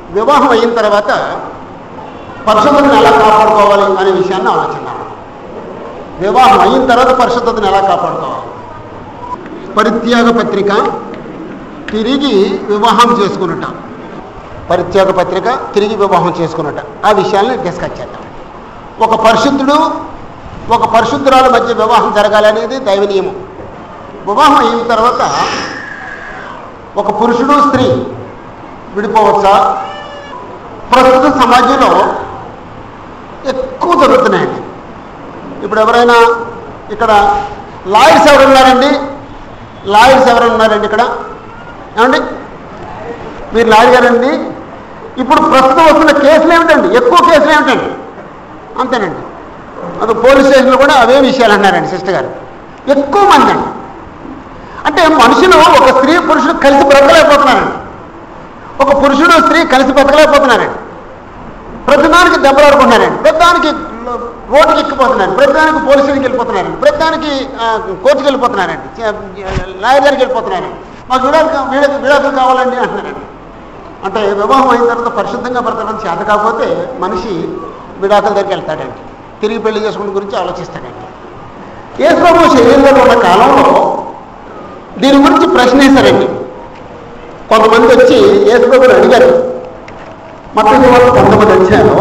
వివాహం అయిన తర్వాత పరిశుద్ధతను ఎలా కాపాడుకోవాలి అనే విషయాన్ని ఆలోచిద్దాం వివాహం అయిన తర్వాత పరిశుద్ధతను ఎలా కాపాడుకోవాలి పరిత్యాగ పత్రిక తిరిగి వివాహం చేసుకున్నట పరిత్యాగ పత్రిక తిరిగి వివాహం చేసుకున్నట ఆ విషయాల్ని డిస్కస్ చేద్దాం ఒక పరిశుద్ధుడు ఒక పరిశుద్ధురాల మధ్య వివాహం జరగాలి అనేది దైవ నియమం వివాహం అయిన తర్వాత ఒక పురుషుడు స్త్రీ విడిపోవచ్చా ప్రస్తుత సమాజంలో ఎక్కువ జరుగుతున్నాయండి ఇప్పుడు ఎవరైనా ఇక్కడ లాయర్స్ ఎవరు ఉన్నారండి లాయర్స్ ఎవరు ఉన్నారండి ఇక్కడ ఏమండి మీరు లాయర్ గారండి ఇప్పుడు ప్రస్తుతం వస్తున్న కేసులు ఏమిటండి ఎక్కువ కేసులు ఏమిటండి అంతేనండి అది పోలీస్ స్టేషన్లో కూడా అవే విషయాలు అన్నారండి సిస్టర్ గారు ఎక్కువ మంది అండి అంటే మనుషులు ఒక స్త్రీ పురుషుడు కలిసి బ్రతకలేకపోతున్నారండి ఒక పురుషుడు స్త్రీ కలిసి బ్రతకలేకపోతున్నారండి ప్రతిదానికి దెబ్బలాడుకుంటున్నారండి ప్రతిదానికి రోడ్డుకి ఎక్కిపోతున్నారండి ప్రతిదానికి పోలీస్ స్టేషన్కి వెళ్ళిపోతున్నారండి ప్రతిదానికి ఆ, కోర్టుకి వెళ్ళిపోతున్నారండి చ- లాయర్ దగ్గరికి వెళ్ళిపోతున్నారండి మాకు విడాకులు విడా- విడాకులు కావాలండి అంటున్నారండి అంటే వివాహం అయిన తర్వాత పరిశుద్ధంగా బ్రతకడం చేత కాకపోతే మనిషి విడాకుల దగ్గరికి వెళ్తాడండి తిరిగి పెళ్లి చేసుకున్న గురించి ఆలోచిస్తాడండి యేసుప్రభు శరీరంలో ఉన్న కాలంలో దీని గురించి ప్రశ్న వేశారండి కొంతమంది వచ్చి యేసుప్రభుని అడిగారు మత్తయి వారు పంతొమ్మిది అధ్యాయంలో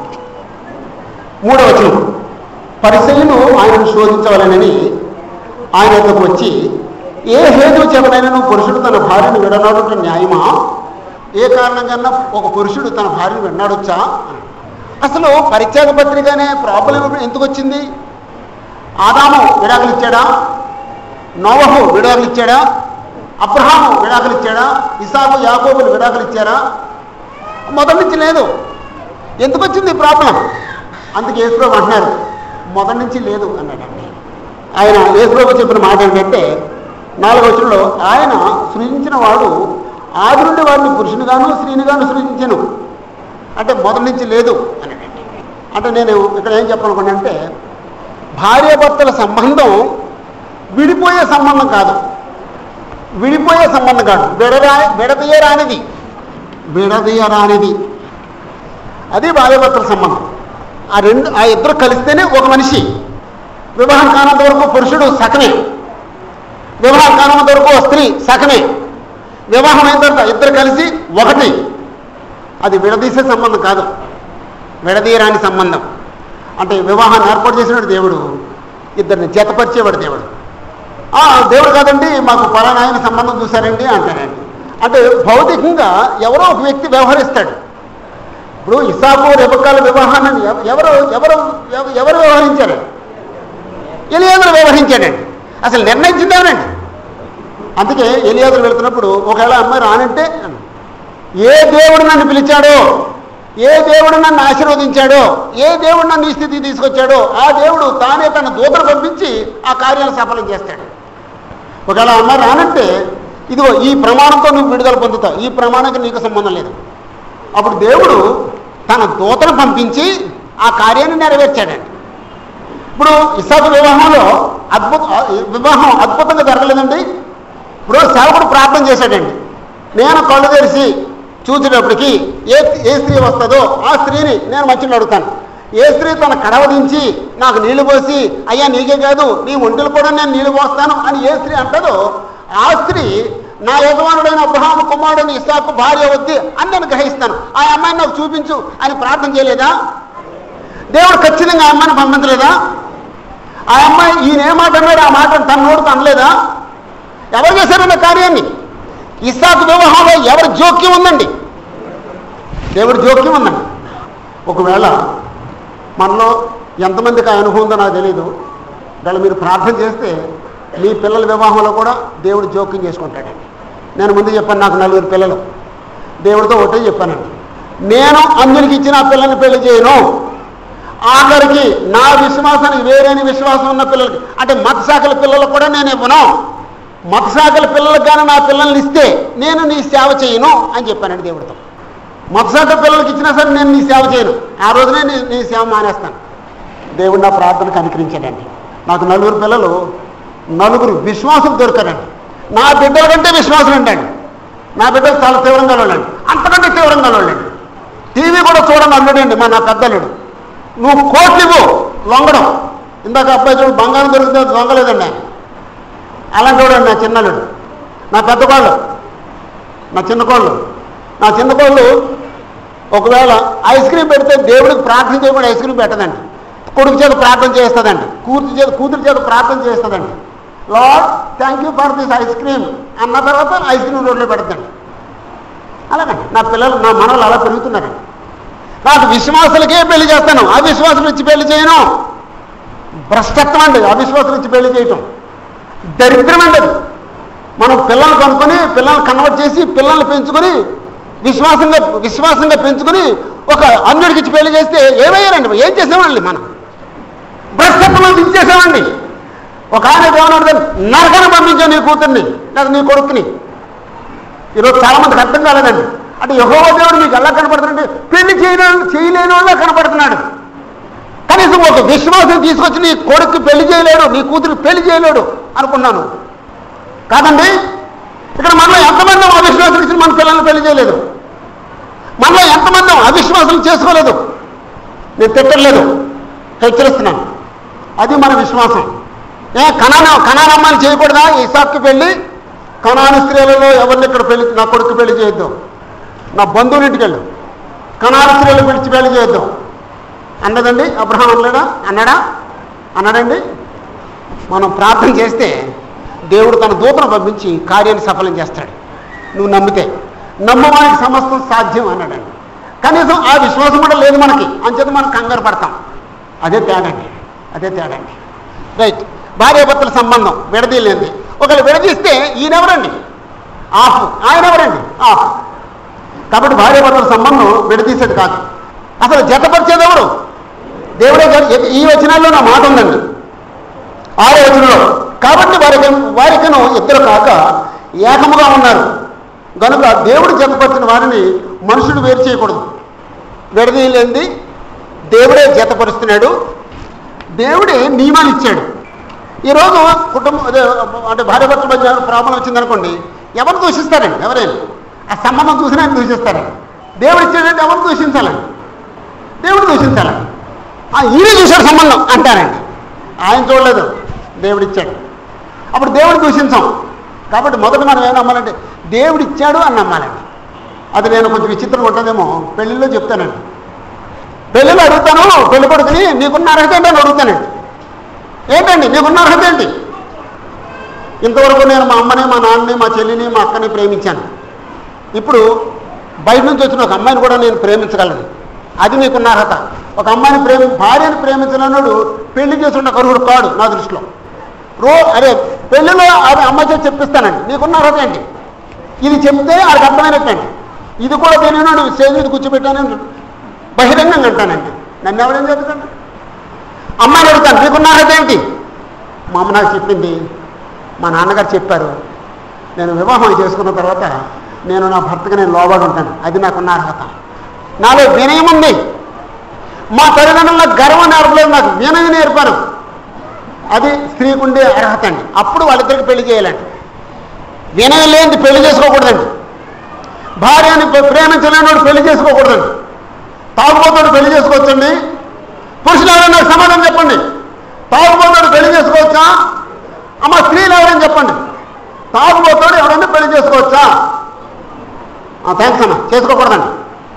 మూడవ వచనం పరిశీలను ఆయనను శోధించవాలనని ఆయన వద్దకు వచ్చి ఏ హేతు చేపనైనా పురుషుడు తన భార్యను విడనాడుట న్యాయమా ఏ కారణంగా ఒక పురుషుడు తన భార్యను విడనాడొచ్చా అసలు పరిత్యాగ పత్రిక అనే ప్రాబ్లం ఎందుకు వచ్చింది ఆదాము విడాకులు ఇచ్చాడా నోవహు విడాకులు ఇచ్చాడా అబ్రహాము విడాకులు ఇచ్చాడా ఇసాకు యాకోబులు విడాకులు ఇచ్చారా మొదటి నుంచి లేదు ఎందుకు వచ్చింది ఈ ప్రాబ్లం అందుకే యేసుప్రభు అంటున్నారు మొదటి నుంచి లేదు అన్నాడండి ఆయన యేసుప్రభు చెప్పిన మాట ఏంటంటే నాలుగో వచ్చంలో ఆయన సృజించిన వాడు ఆది నుండి వారిని పురుషునిగాను స్త్రీనిగాను సృజించను అంటే మొదటి నుంచి లేదు అన్నాడండి అంటే నేను ఇక్కడ ఏం చెప్పాలనుకున్నానంటే భార్యాభర్తల సంబంధం విడిపోయే సంబంధం కాదు విడిపోయే సంబంధం కాదు విడరా విడదీయరానిది విడదీయరానిది అది భార్యాభర్తల సంబంధం ఆ రెండు ఆ ఇద్దరు కలిస్తేనే ఒక మనిషి వివాహం కానంత వరకు పురుషుడు సకనే వివాహం కానంత వరకు స్త్రీ సకనే వివాహం అయిన తర్వాత ఇద్దరు కలిసి ఒకటి అది విడదీసే సంబంధం కాదు విడదీయరాని సంబంధం అంటే వివాహాన్ని ఏర్పాటు చేసినటువంటి దేవుడు ఇద్దరిని జతపరిచేవాడు దేవుడు "ఆ, దేవుడు కాదండి మాకు పలానా ఆయన సంబంధం చూశారండి అంటారండి అంటే భౌతికంగా ఎవరో ఒక వ్యక్తి వ్యవహరిస్తాడు ఇప్పుడు ఇసాకు రెబకాల వివాహాన్ని ఎవ- ఎవరు ఎవరు ఎవ- ఎవరు వ్యవహరించారు ఎలియాదులు వ్యవహరించాడండి అసలు నిర్ణయించిందేనండి అందుకే ఎలియాదులు వెళ్తున్నప్పుడు ఒకవేళ అమ్మాయి రానంటే ఏ దేవుడు నన్ను పిలిచాడో ఏ దేవుడు నన్ను ఆశీర్వదించాడో ఏ దేవుడు నన్ను ఈ స్థితికి తీసుకొచ్చాడో ఆ దేవుడు తానే తన దూతను పంపించి ఆ కార్యాలు సఫలం చేస్తాడు ఒకవేళ అమ్మ రానంటే ఇదిగో ఈ ప్రమాణంతో నువ్వు విడుదల పొందుతావు ఈ ప్రమాణానికి నీకు సంబంధం లేదు అప్పుడు దేవుడు తన దూతను పంపించి ఆ కార్యాన్ని నెరవేర్చాడండి ఇప్పుడు ఇసాకు వివాహంలో అద్భుత వివాహం అద్భుతంగా జరగలేదండి ఇప్పుడు సేవకుడు ప్రార్థన చేశాడండి నేను కళ్ళు తెరిచి చూసేటప్పటికి ఏ ఏ స్త్రీ వస్తుందో ఆ స్త్రీని నేను మంచిని అడుగుతాను ఏ స్త్రీ తన కడవ దించి నాకు నీళ్లు పోసి అయ్యా నీకే కాదు నీ ఒంటిలు కూడా నేను నీళ్లు పోస్తాను అని ఏ స్త్రీ అంటదో ఆ స్త్రీ నా యజమానుడైన అబ్రహాము కుమారుడైన ఇస్సాకు భార్య వద్ది అని నేను గ్రహిస్తాను ఆ అమ్మాయిని నాకు చూపించు అని ప్రార్థన చేయలేదా దేవుడు ఖచ్చితంగా ఆ అమ్మాయిని పంపించలేదా ఆ అమ్మాయి ఈయన ఏ మాట అన్నాడు ఆ మాట తన నోడుతో అనలేదా ఎవరు చేశారన్న కార్యాన్ని ఇస్సాకు వివాహంలో ఎవరి జోక్యం ఉందండి దేవుడి జోక్యం ఉందండి ఒకవేళ మనలో ఎంతమందికి ఆ అనుభవం ఉందో నాకు తెలియదు ఒకవేళ మీరు ప్రార్థన చేస్తే మీ పిల్లల వివాహంలో కూడా దేవుడు జోక్యం చేసుకుంటాడండి నేను ముందు చెప్పాను నాకు నలుగురు పిల్లలు దేవుడితో ఒకటే చెప్పానండి నేను అందరికి ఇచ్చిన ఆ పిల్లల్ని పెళ్లి చేయను ఆఖరికి నా విశ్వాసానికి వేరేని విశ్వాసం ఉన్న పిల్లలకి అంటే మత శాఖల పిల్లలకు కూడా నేను ఇవ్వను మత శాఖల పిల్లలకు కానీ నా పిల్లల్ని ఇస్తే నేను నీ సేవ చేయను అని చెప్పానండి దేవుడితో మత శాఖ పిల్లలకి ఇచ్చినా సరే నేను నీ సేవ చేయను ఆ రోజునే నీ నీ సేవ మానేస్తాను దేవుడు నా ప్రార్థనకు అనుకరించాడండి నాకు నలుగురు పిల్లలు నలుగురు విశ్వాసం దొరకారండి నా బిడ్డల కంటే విశ్వాసం ఉండండి నా బిడ్డలు చాలా తీవ్రంగా వాళ్ళండి అంతకంటే తీవ్రంగా వాళ్ళండి టీవీ కూడా చూడండి అల్లుడండి మా నా పెద్దల్లుడు నువ్వు కోట్లు ఇవ్వు లొంగడం ఇందాక అబ్బాయి చూడు బంగారం దొరికితే దొంగలేదండి ఆయన అలాంటి వాడండి నా చిన్నల్లుడు నా పెద్ద కోళ్ళు నా చిన్న కోళ్ళు నా చిన్న కోళ్ళు ఒకవేళ ఐస్ క్రీమ్ పెడితే దేవుడికి ప్రార్థన చేయకుండా ఐస్ క్రీమ్ పెట్టదండి కొడుకు చేత ప్రార్థన చేస్తుందండి కూతురు చేత కూతురు చేత ప్రార్థన చేస్తుందండి lord thank you for this ice cream అన్న తర్వాత ఐస్ క్రీమ్ రోడ్లో పెడతండి అలాగండి నా పిల్లలు నా మనవలు అలా పెరుగుతున్నారండి నాకు విశ్వాసులకే పెళ్లి చేస్తాను అవిశ్వాసులు ఇచ్చి పెళ్లి చేయను భ్రష్టత్వం అండి అవిశ్వాసులు ఇచ్చి పెళ్లి చేయటం దరిద్రం అండి అది మనం పిల్లల్ని కనుక్కొని పిల్లల్ని కన్వర్ట్ చేసి పిల్లల్ని పెంచుకొని విశ్వాసంగా విశ్వాసంగా పెంచుకొని ఒక అన్యుడికి ఇచ్చి పెళ్లి చేస్తే ఏమయ్యారండి ఏం చేసామండి మనం భ్రష్టత్వం ఇచ్చేసామండి ఒక ఆయన ఏమన్నాడు నరకను పంపించావు నీ కూతుర్ని లేదా నీ కొడుకుని ఈరోజు చాలా మందికి అర్థం కాలేదండి అంటే యహోవ దేవుడు మీకు ఎలా కనపడుతున్నాడు పెళ్లి చేయలేని చేయలేని వాళ్ళే కనపడుతున్నాడు కనీసం ఒక విశ్వాసం తీసుకొచ్చి నీ కొడుకు పెళ్లి చేయలేడు నీ కూతురు పెళ్లి చేయలేడు అనుకున్నాను కాదండి ఇక్కడ మనలో ఎంతమంది అవిశ్వాసం ఇచ్చి మన పిల్లల్ని పెళ్లి చేయలేదు మనలో ఎంతమంది అవిశ్వాసం చేసుకోలేదు నేను తిట్టలేదు హెచ్చరిస్తున్నాను అది మన విశ్వాసం ఏ కణాన కణానమ్మాలు చేయకూడదా ఇసాక్కి పెళ్ళి కణాని స్త్రీలలో ఎవరిని ఇక్కడ పెళ్లి నా కొడుకు పెళ్లి చేయొద్దు నా బంధువులింటికి వెళ్ళు కణాని స్త్రీలు పిలిచి పెళ్లి చేయొద్దు అన్నదండి అబ్రహం అనలేడా అన్నాడా అన్నాడండి మనం ప్రార్థన చేస్తే దేవుడు తన దూతను పంపించి కార్యాన్ని సఫలం చేస్తాడు నువ్వు నమ్మితే నమ్మవానికి సమస్తం సాధ్యం అన్నాడండి కనీసం ఆ విశ్వాసం కూడా లేదు మనకి అంచేత మనం కంగారు పడతాం అదే తేడా అండి అదే తేడా అండి రైట్ భార్యాభర్తల సంబంధం విడదీయలేంది ఒకవేళ విడదీస్తే ఈయనెవరండి ఆఫ్ ఆయన ఎవరండి ఆఫ్ కాబట్టి భార్యాభర్తల సంబంధం విడదీసేది కాదు అసలు జతపరిచేది ఎవరు దేవుడే జత- ఈ వచనాల్లో నా మాట ఉందండి ఆరో వచనంలో కాబట్టి వారికి వారికను ఇద్దరు కాక ఏకముగా ఉన్నారు కనుక దేవుడు జతపరిచిన వారిని మనుషుడు వేరు చేయకూడదు విడదీయలేంది దేవుడే జతపరుస్తున్నాడు దేవుడే నియమాలు ఇచ్చాడు ఈరోజు కుటుంబం అదే అంటే భార్య భర్త మధ్య ప్రాబ్లం వచ్చిందనుకోండి ఎవరు దూషిస్తారండి ఎవరైనా ఆ సంబంధం చూసినా ఆయన దూషిస్తారండి దేవుడు ఇచ్చాడంటే ఎవరు దూషించాలండి దేవుడు దూషించాలండి ఆ, ఈయన చూశాడు సంబంధం అంటారండి ఆయన చూడలేదు దేవుడు ఇచ్చాడు అప్పుడు దేవుడు దూషించాం కాబట్టి మొదట మనం ఏం నమ్మాలంటే దేవుడు ఇచ్చాడు అని నమ్మాలండి అది నేను కొంచెం విచిత్రంగా ఉంటుందేమో పెళ్ళిళ్ళలో చెప్తానండి పెళ్ళిలో అడుగుతాను పెళ్లి కొడుకుని నీకున్న అర్హత ఏంటి అని అడుగుతానండి ఏంటండి నీకున్న అర్హత ఏంటి ఇంతవరకు నేను మా అమ్మని మా నాన్నని మా చెల్లిని మా అక్కని ప్రేమించాను ఇప్పుడు బయట నుంచి వచ్చిన ఒక అమ్మాయిని కూడా నేను ప్రేమించగలను అది నీకున్న అర్హత ఒక అమ్మాయిని ప్రేమ భార్యని ప్రేమించలేనాడు పెళ్లి చేసుకున్న కరువుడు కాడు నా దృష్టిలో రో అరే పెళ్లిలో అది అమ్మ చేసి చెప్పిస్తానండి నీకున్న అర్హత ఏంటి ఇది చెప్తే ఆడికి అర్థమైనట్టండి ఇది కూడా తెలియనాడు స్టేజ్ మీద కూర్చోబెట్టానని బహిరంగంగా అంటానండి నన్ను ఎవరేం చెప్తాను అమ్మాయిని అడుగుతాను నీకున్న అర్హత ఏంటి మా అమ్మ నాకు చెప్పింది మా నాన్నగారు చెప్పారు నేను వివాహం చేసుకున్న తర్వాత నేను నా భర్తకి నేను లోబడి ఉంటాను అది నాకున్న అర్హత నాలో వినయం ఉంది మా తల్లిదండ్రుల గర్వం నేర్పలేదు నాకు వినయం నేర్పాను అది స్త్రీకి ఉండే అర్హత అండి అప్పుడు వాళ్ళిద్దరికి పెళ్లి చేయాలండి వినయం లేనిది పెళ్లి చేసుకోకూడదండి భార్యని ప్రే- ప్రేమించలేనివాడు పెళ్లి చేసుకోకూడదండి తాగుబోతాడు పెళ్లి చేసుకోవచ్చండి పురుషులు ఎవరైనా నాకు సమాధానం చెప్పండి తాగుబోతాడు పెళ్లి చేసుకోవచ్చా అమ్మ స్త్రీలు ఎవరైనా చెప్పండి తాగుబోతాడు ఎవరైనా పెళ్లి చేసుకోవచ్చా థ్యాంక్స్ అన్న చేసుకోకూడదండి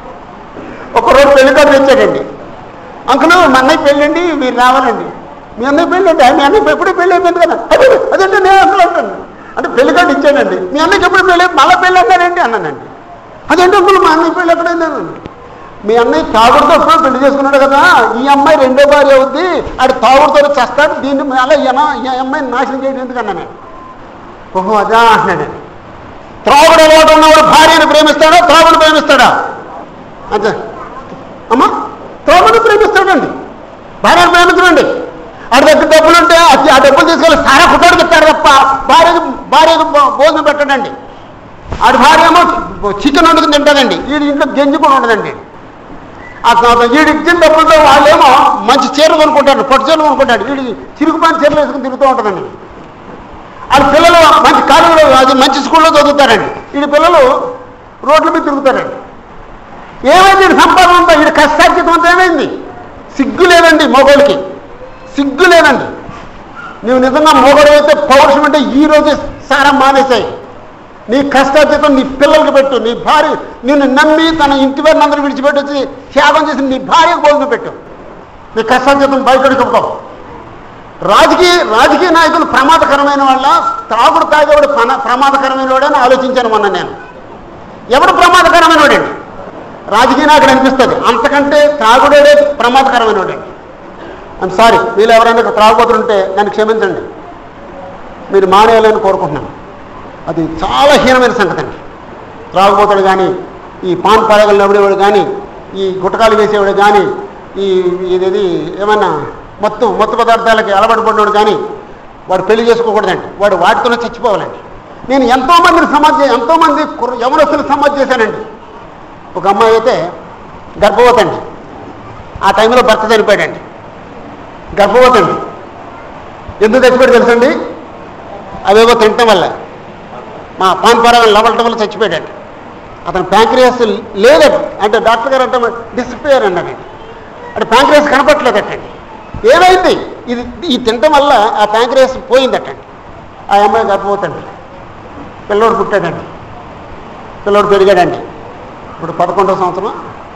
ఒక రోజు పెళ్లి కార్డు తెచ్చాడండి అంకులు మా అన్నయ్య పెళ్ళండి మీరు రావాలండి మీ అన్నయ్య పెళ్ళండి మీ అన్నయ్య ఎప్పుడు పెళ్ళి అయిపోయింది కదా అదే అదంటే నేను అంకులు అంటాను అంటే పెళ్లి కార్డు ఇచ్చాడండి మీ అన్నయ్యకి ఎప్పుడు పెళ్ళి మళ్ళీ పెళ్ళి అన్నారండి అన్నానండి అదేంటి అంకులు మా అన్నయ్య పెళ్ళి ఎక్కడైందని మీ అన్నయ్య తాగుడుతో ఎప్పుడో పెళ్లి చేసుకున్నాడు కదా ఈ అమ్మాయి రెండో భార్య అవుద్ది ఆడు తాగుడుతో చేస్తాడు దీన్ని అలా ఈ అన్న- ఈ అమ్మాయిని నాశనం చేయడం ఎందుకు అన్నాను ఓహో అదా అన్నాడండి త్రాగుడు అలవాటు ఉన్నవాడు భార్యను ప్రేమిస్తాడా త్రాగుడు ప్రేమిస్తాడా అంతే అమ్మా త్రాగుడు ప్రేమిస్తాడండి భార్యను ప్రేమించడండి ఆడి దగ్గర డబ్బులు ఉంటే ఆ- ఆ డబ్బులు తీసుకెళ్ళి సారా కుట్టాడికి ఇస్తాడు తప్ప భార్యకు భార్యకు భో- భోజనం పెట్టడండి ఆడి భార్య ఏమో చికెన్ వండుకుని తింటాడండి వీడి ఇంట్లో గంజి కూడా ఉండదండి ఆ తర్వాత వీడి ఇచ్చిన డబ్బులతో వాళ్ళేమో మంచి చీరలు కొనుక్కుంటాడు పట్టు చీరలు కొనుక్కుంటాడు వీడి చిరుగుపాని చీరలు వేసుకుని తిరుగుతూ ఉంటుందండి వాళ్ళ పిల్లలు మంచి కాలేజీలో అది మంచి స్కూల్లో చదువుతారండి వీడి పిల్లలు రోడ్ల మీద తిరుగుతారండి ఏమైంది వీడి సంపాదన అంతా వీడి కష్టార్జితం అంతా ఏమైంది సిగ్గు లేదండి మొగోడికి సిగ్గు లేదండి నువ్వు నిజంగా మొగడు అయితే పౌరుషం అంటే ఈ రోజు సారం మానేసాయి నీ కష్టార్జితం నీ పిల్లలకి పెట్టు నీ భార్య నిన్ను నమ్మి తన ఇంటి వారిని అందరూ విడిచిపెట్టి వచ్చి త్యాగం చేసి నీ భార్యకు భోజనం పెట్టు నీ కష్టార్జితం బయటకు చెప్పుకో రాజకీయ రాజకీయ నాయకులు ప్రమాదకరమైన వాళ్ళ తాగుడు తాగేవాడు ప్రమా- ప్రమాదకరమైన వాడని ఆలోచించాను మొన్న నేను ఎవడు ప్రమాదకరమైన వాడండి రాజకీయ నాయకుడు అనిపిస్తుంది అంతకంటే త్రాగుడే ప్రమాదకరమైన వాడండి ఐమ్ సారీ మీరు ఎవరైనా ఇక్కడ త్రాగుబోతుంటే నన్ను క్షమించండి మీరు మానేయాలని కోరుకుంటున్నాను అది చాలా హీనమైన సంగతి అండి త్రాగుబోతుడు కానీ ఈ పాన్ పరగలు నవ్వేవాడు కానీ ఈ గుటకాలు వేసేవాడు కానీ ఈ ఇదేది ఏమన్నా మొత్తం మొత్తం పదార్థాలకి అలవాటు పడినవాడు కానీ వాడు పెళ్లి చేసుకోకూడదండి వాడు వాటితోనే చచ్చిపోవాలండి నేను ఎంతోమందిని సమాజ్ ఎంతోమంది కుర్ర యవనస్తులు సమాజ్ చేశానండి ఒక అమ్మాయి అయితే గర్భవతి అండి ఆ టైంలో భర్త చనిపోయాడండి గర్భవతి అండి ఎందుకు చచ్చిపోయాడు తెలుసండి అవేవో తినటం వల్ల మా పాన్ పరాగం లవలటం వల్ల చచ్చిపోయాడండి అతను ప్యాంక్రియాస్ లేదట అంటే డాక్టర్ గారు అంటే డిస్పేర్ అన్నాడండి అంటే ప్యాంక్రియాస్ కనపట్లేదటండి ఏమైంది ఇది ఈ తినటం వల్ల ఆ ప్యాంక్రియాస్ పోయిందటండి ఆ అమ్మాయి గర్భవతండి పిల్లోడు పుట్టాడండి పిల్లోడు పెరిగాడండి ఇప్పుడు పదకొండో సంవత్సరం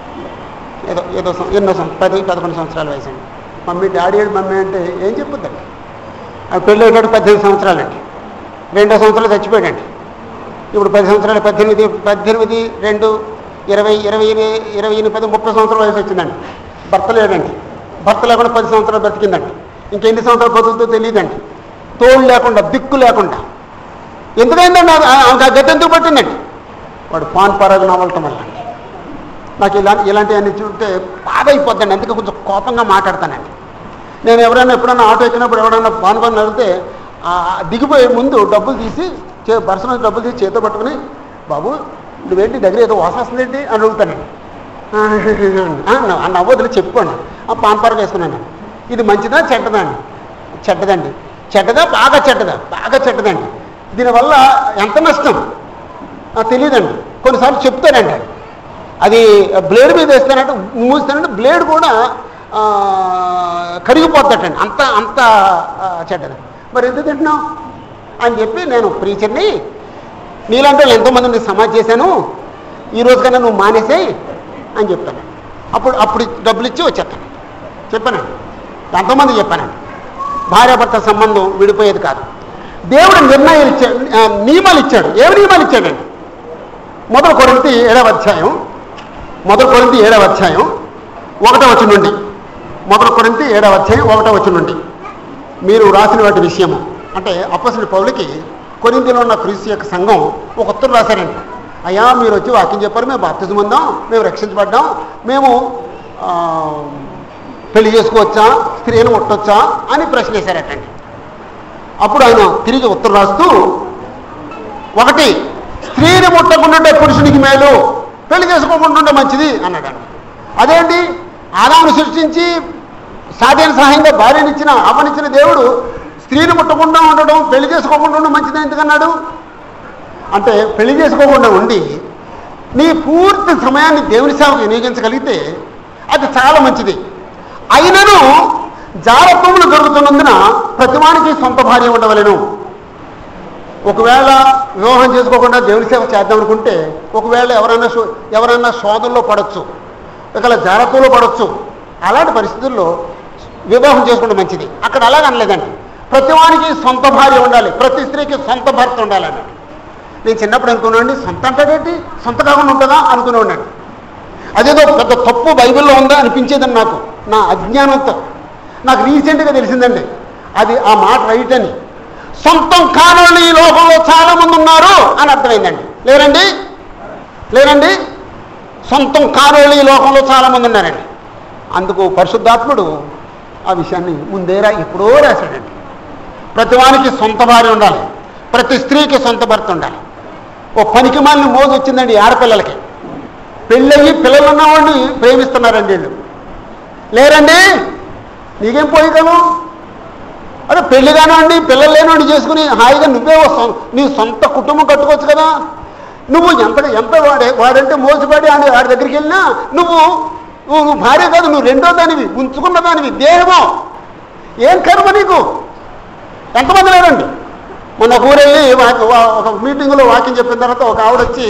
ఏదో ఏదో సం- ఎన్నో సం- పది పదకొండు సంవత్సరాల వయసు అండి మమ్మీ డాడీ ఏడు మమ్మీ అంటే ఏం చెప్పుద్దండి ఆ పెళ్ళి అయ్యేటప్పుడు పద్దెనిమిది సంవత్సరాలండి రెండో సంవత్సరాలు చచ్చిపోయాడండి ఇప్పుడు పది సంవత్సరాలు పద్దెనిమిది పద్దెనిమిది రెండు ఇరవై ఇరవై ఎనిమిది ఇరవై ఎనిమిది పది ముప్పై సంవత్సరాల వయసు వచ్చిందండి భర్త లేడండి భర్త లేకుండా పది సంవత్సరాలు బ్రతికిందండి ఇంకెన్ని సంవత్సరాలు బతుకుతో తెలియదండి తోడు లేకుండా దిక్కు లేకుండా ఎందుకైందండి ఆ- ఆ- ఆమెకు ఆ గతి ఎందుకు పట్టిందండి వాడు పాన్ పరాగ నవ్వటం వల్ల నాకు ఇలాంటి ఇలాంటివన్నీ చూస్తే బాధ అయిపోద్దండి అందుకే కొంచెం కోపంగా మాట్లాడతానండి నేను ఎవరైనా ఎప్పుడైనా ఆటో ఎక్కినప్పుడు ఎవరైనా పాన్ పని నడితే ఆ దిగిపోయే ముందు డబ్బులు తీసి చే పర్సనల్ డబ్బులు తీసి చేతితో పట్టుకుని బాబు నువ్వేంటి దగ్గర ఏదో వాసన వస్తుందేంటి అని అడుగుతానండి "ఆ, ఆ, ఆ నవ్వదులు చెప్పుకోండి ఆ పాన్ పరాగ వేసుకున్నాను ఇది మంచిదా చెడ్డదా అండి చెడ్డదండి చెడ్డదా బాగా చెడ్డదా బాగా చెడ్డదండి దీనివల్ల ఎంత నష్టం నాకు తెలియదండి కొన్నిసార్లు చెప్తానండి అది బ్లేడ్ మీద వేస్తానంటే మూస్తానంటే బ్లేడ్ కూడా ఆ, కరిగిపోద్దటండి అంత అంత ఆ, చెడ్డది మరి ఎందుకు తింటున్నావు అని చెప్పి నేను ప్రీచర్ని నీలాంటి వాళ్ళు ఎంతోమందిని సమాజ్ చేశాను ఈ రోజు కన్నా నువ్వు మానేసేయి అని చెప్తాను అప్పుడు అప్పుడు డబ్బులు ఇచ్చి వచ్చేస్తాను చెప్పానండి ఎంతోమంది చెప్పానండి భార్యాభర్త సంబంధం విడిపోయేది కాదు దేవుడు నిర్ణయాలు ఇచ్చాడు ఆ, నియమాలు ఇచ్చాడు ఏమి నియమాలు ఇచ్చాడండి మొదటి కొరింతి ఏడవ అధ్యాయం మొదటి కొరింతి ఏడవ అధ్యాయం ఒకటో వచ్చి నుండి మొదటి కొరింతి ఏడవ అధ్యాయం ఒకటో వచ్చి నుండి మీరు రాసిన వాటి విషయము అంటే అప్పసుడి పౌలకి కొరింతిలో ఉన్న క్రీస్తు యొక్క సంఘం ఒక ఉత్తరం రాశారండి అయ్యా మీరు వచ్చి వాక్యం చెప్పారు మేము బాప్తిజం ఉందాం మేము రక్షించబడ్డాం మేము ఆ, పెళ్లి చేసుకోవచ్చా స్త్రీని ముట్టొచ్చా అని ప్రశ్న వేశారటండి అప్పుడు ఆయన తిరిగి ఉత్తరం రాస్తూ ఒకటి స్త్రీని ముట్టకుండా పురుషునికి మేలు పెళ్లి చేసుకోకుండా మంచిది అన్నాడండి అదేంటి ఆదామును సృష్టించి సాధ్యాన్ని సహాయంగా భార్యనిచ్చిన అవ్వనిచ్చిన దేవుడు స్త్రీని ముట్టకుండా ఉండడం పెళ్లి చేసుకోకుండా ఉండడం మంచిది ఎందుకన్నాడు అంటే పెళ్లి చేసుకోకుండా ఉండి నీ పూర్తి సమయాన్ని దేవుని సేవకు వినియోగించగలిగితే అది చాలా మంచిది అయినను జారత్వములు దొరుకుతున్నందున ప్రతివానికి సొంత భార్య ఉండవలెను ఒకవేళ వివాహం చేసుకోకుండా దేవుని సేవ చేద్దాం అనుకుంటే ఒకవేళ ఎవరైనా శో- ఎవరైనా శోధనలో పడవచ్చు ఒకవేళ జాగ్రత్తలో పడవచ్చు అలాంటి పరిస్థితుల్లో వివాహం చేసుకోవడం మంచిది అక్కడ అలాగ అనలేదండి ప్రతివానికి సొంత భార్య ఉండాలి ప్రతి స్త్రీకి సొంత భర్త ఉండాలండి నేను చిన్నప్పుడు అనుకున్నాండి సొంత అంటాడేంటి సొంత కాకుండా ఉంటుందా అనుకునేవాడిని అదేదో పెద్ద తప్పు బైబిల్లో ఉందా అనిపించేదండి నాకు నా అజ్ఞానంతో నాకు రీసెంట్గా తెలిసిందండి అది ఆ మాట రైట్ అని సొంతం కానోళ్ళు ఈ లోకంలో చాలా మంది ఉన్నారు అని అర్థమైందండి లేరండి లేరండి సొంతం కానోళ్ళు ఈ లోకంలో చాలా మంది ఉన్నారండి అందుకు పరిశుద్ధాత్ముడు ఆ విషయాన్ని ముందే రా ఎప్పుడో రాశాడండి ప్రతివానికి సొంత భార్య ఉండాలి ప్రతి స్త్రీకి సొంత భర్త ఉండాలి ఓ పనికి మాలిన మోజు వచ్చిందండి ఈ ఆడపిల్లలకి పెళ్ళయి పిల్లలు ఉన్నవాడిని ప్రేమిస్తున్నారండి వీళ్ళు లేరండి నీకేం పోయిదాము అదే పెళ్లి కానివ్వండి పిల్లలు లేనివాడిని చేసుకుని హాయిగా నువ్వే ఓ సొం- నీ సొంత కుటుంబం కట్టుకోవచ్చు కదా నువ్వు ఎంత ఎంత వాడే వాడంటే మోసపడి అని వాడి దగ్గరికి వెళ్ళినా నువ్వు నువ్వు నువ్వు భార్య కాదు నువ్వు రెండో దానివి ఉంచుకున్న దానివి దేహమో ఏం కర్మ నీకు ఎంతమంది లేరండి మొన్న ఒక ఊరెళ్ళి వా- వా- ఒక మీటింగ్లో వాక్యం చెప్పిన తర్వాత ఒక ఆవిడ వచ్చి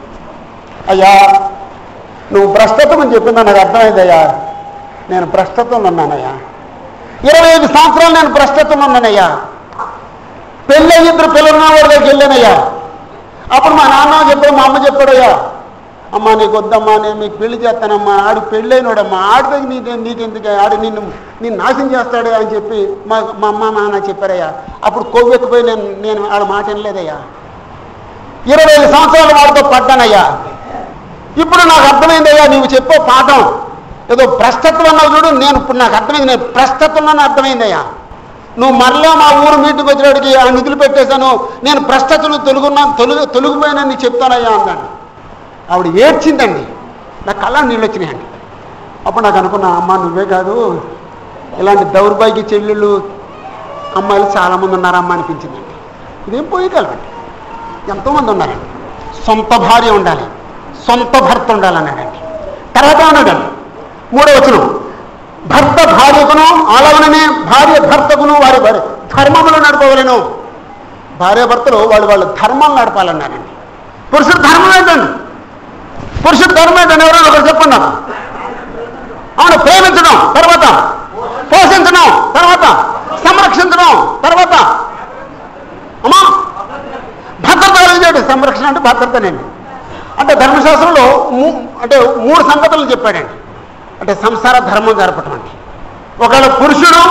అయ్యా నువ్వు భ్రష్టత్వం అని చెప్పిందా నాకు అర్థమైందయ్యా నేను భ్రష్టత్వంలో ఉన్నానయ్యా ఇరవై ఐదు సంవత్సరాలు నేను భ్రష్టత్వంలో ఉన్నానయ్యా పెళ్ళి ఇద్దరు పిల్లలు ఉన్న వాడి దగ్గరికి వెళ్ళానయ్యా అప్పుడు మా నాన్న చెప్పాడు మా అమ్మ చెప్పాడయ్యా అమ్మా నీకు వద్దమ్మా నేను మీకు పెళ్లి చేస్తానమ్మా ఆడు పెళ్ళైనోడమ్మా ఆడి దగ్గర నీకు నీకెందుకు ఆడు నిన్ను నిన్ను నాశనం చేస్తాడు అని చెప్పి మా మా అమ్మ మా నాన్న చెప్పారయ్యా అప్పుడు కొవ్వెక్కిపోయి నేను నేను వాళ్ళ మాట వినలేదయ్యా ఇరవై ఐదు సంవత్సరాలు వాడితో పడ్డానయ్యా ఇప్పుడు నాకు అర్థమైందయ్యా నీవు చెప్పే పాఠం ఏదో భ్రష్టత్వం అన్నావు చూడు నేను ఇప్పుడు నాకు అర్థమైంది నేను భ్రష్టత్వం అని అర్థమైందయ్యా నువ్వు మరలా మా ఊరు మీటింగ్ వచ్చేటికి ఆ నిధులు పెట్టేశాను నేను భ్రష్టతను తొలుగున్నా తొలుగు తొలుగుపోయినా నీకు చెప్తానయ్యా అన్నాడు ఆవిడ ఏడ్చిందండి నా కళ్ళ నీళ్ళు వచ్చినాయండి అప్పుడు నాకు అనుకున్నా అమ్మ నువ్వే కాదు ఇలాంటి దౌర్భాగ్య చెల్లెళ్ళు అమ్మాయిలు చాలామంది ఉన్నారమ్మా అనిపించిందండి ఇదేం పోయి కలవండి ఎంతోమంది ఉన్నారండి సొంత భార్య ఉండాలి సొంత భర్త ఉండాలన్నాడండి తర్వాత అన్నాడండి మూడో వచనం భర్త భార్యకును అలాగనే భార్య భర్తకును వారి వారి ధర్మములు నడపవలను భార్య భర్తలు వాళ్ళు వాళ్ళ ధర్మాలు నడపాలన్నారండి పురుషుడు ధర్మం ఏంటండి పురుషుడు ధర్మం ఏంటండి ఎవరైనా ఒకరు చెప్పండి నాకు అవును ప్రేమించడం తర్వాత పోషించడం తర్వాత సంరక్షించడం తర్వాత అమ్మా భద్రత కలిగేది సంరక్షణ అంటే భద్రతనండి అంటే ధర్మశాస్త్రంలో మూ- అంటే మూడు సంగతులు చెప్పాడండి అంటే సంసార ధర్మం జరపటం అండి ఒకవేళ పురుషుడు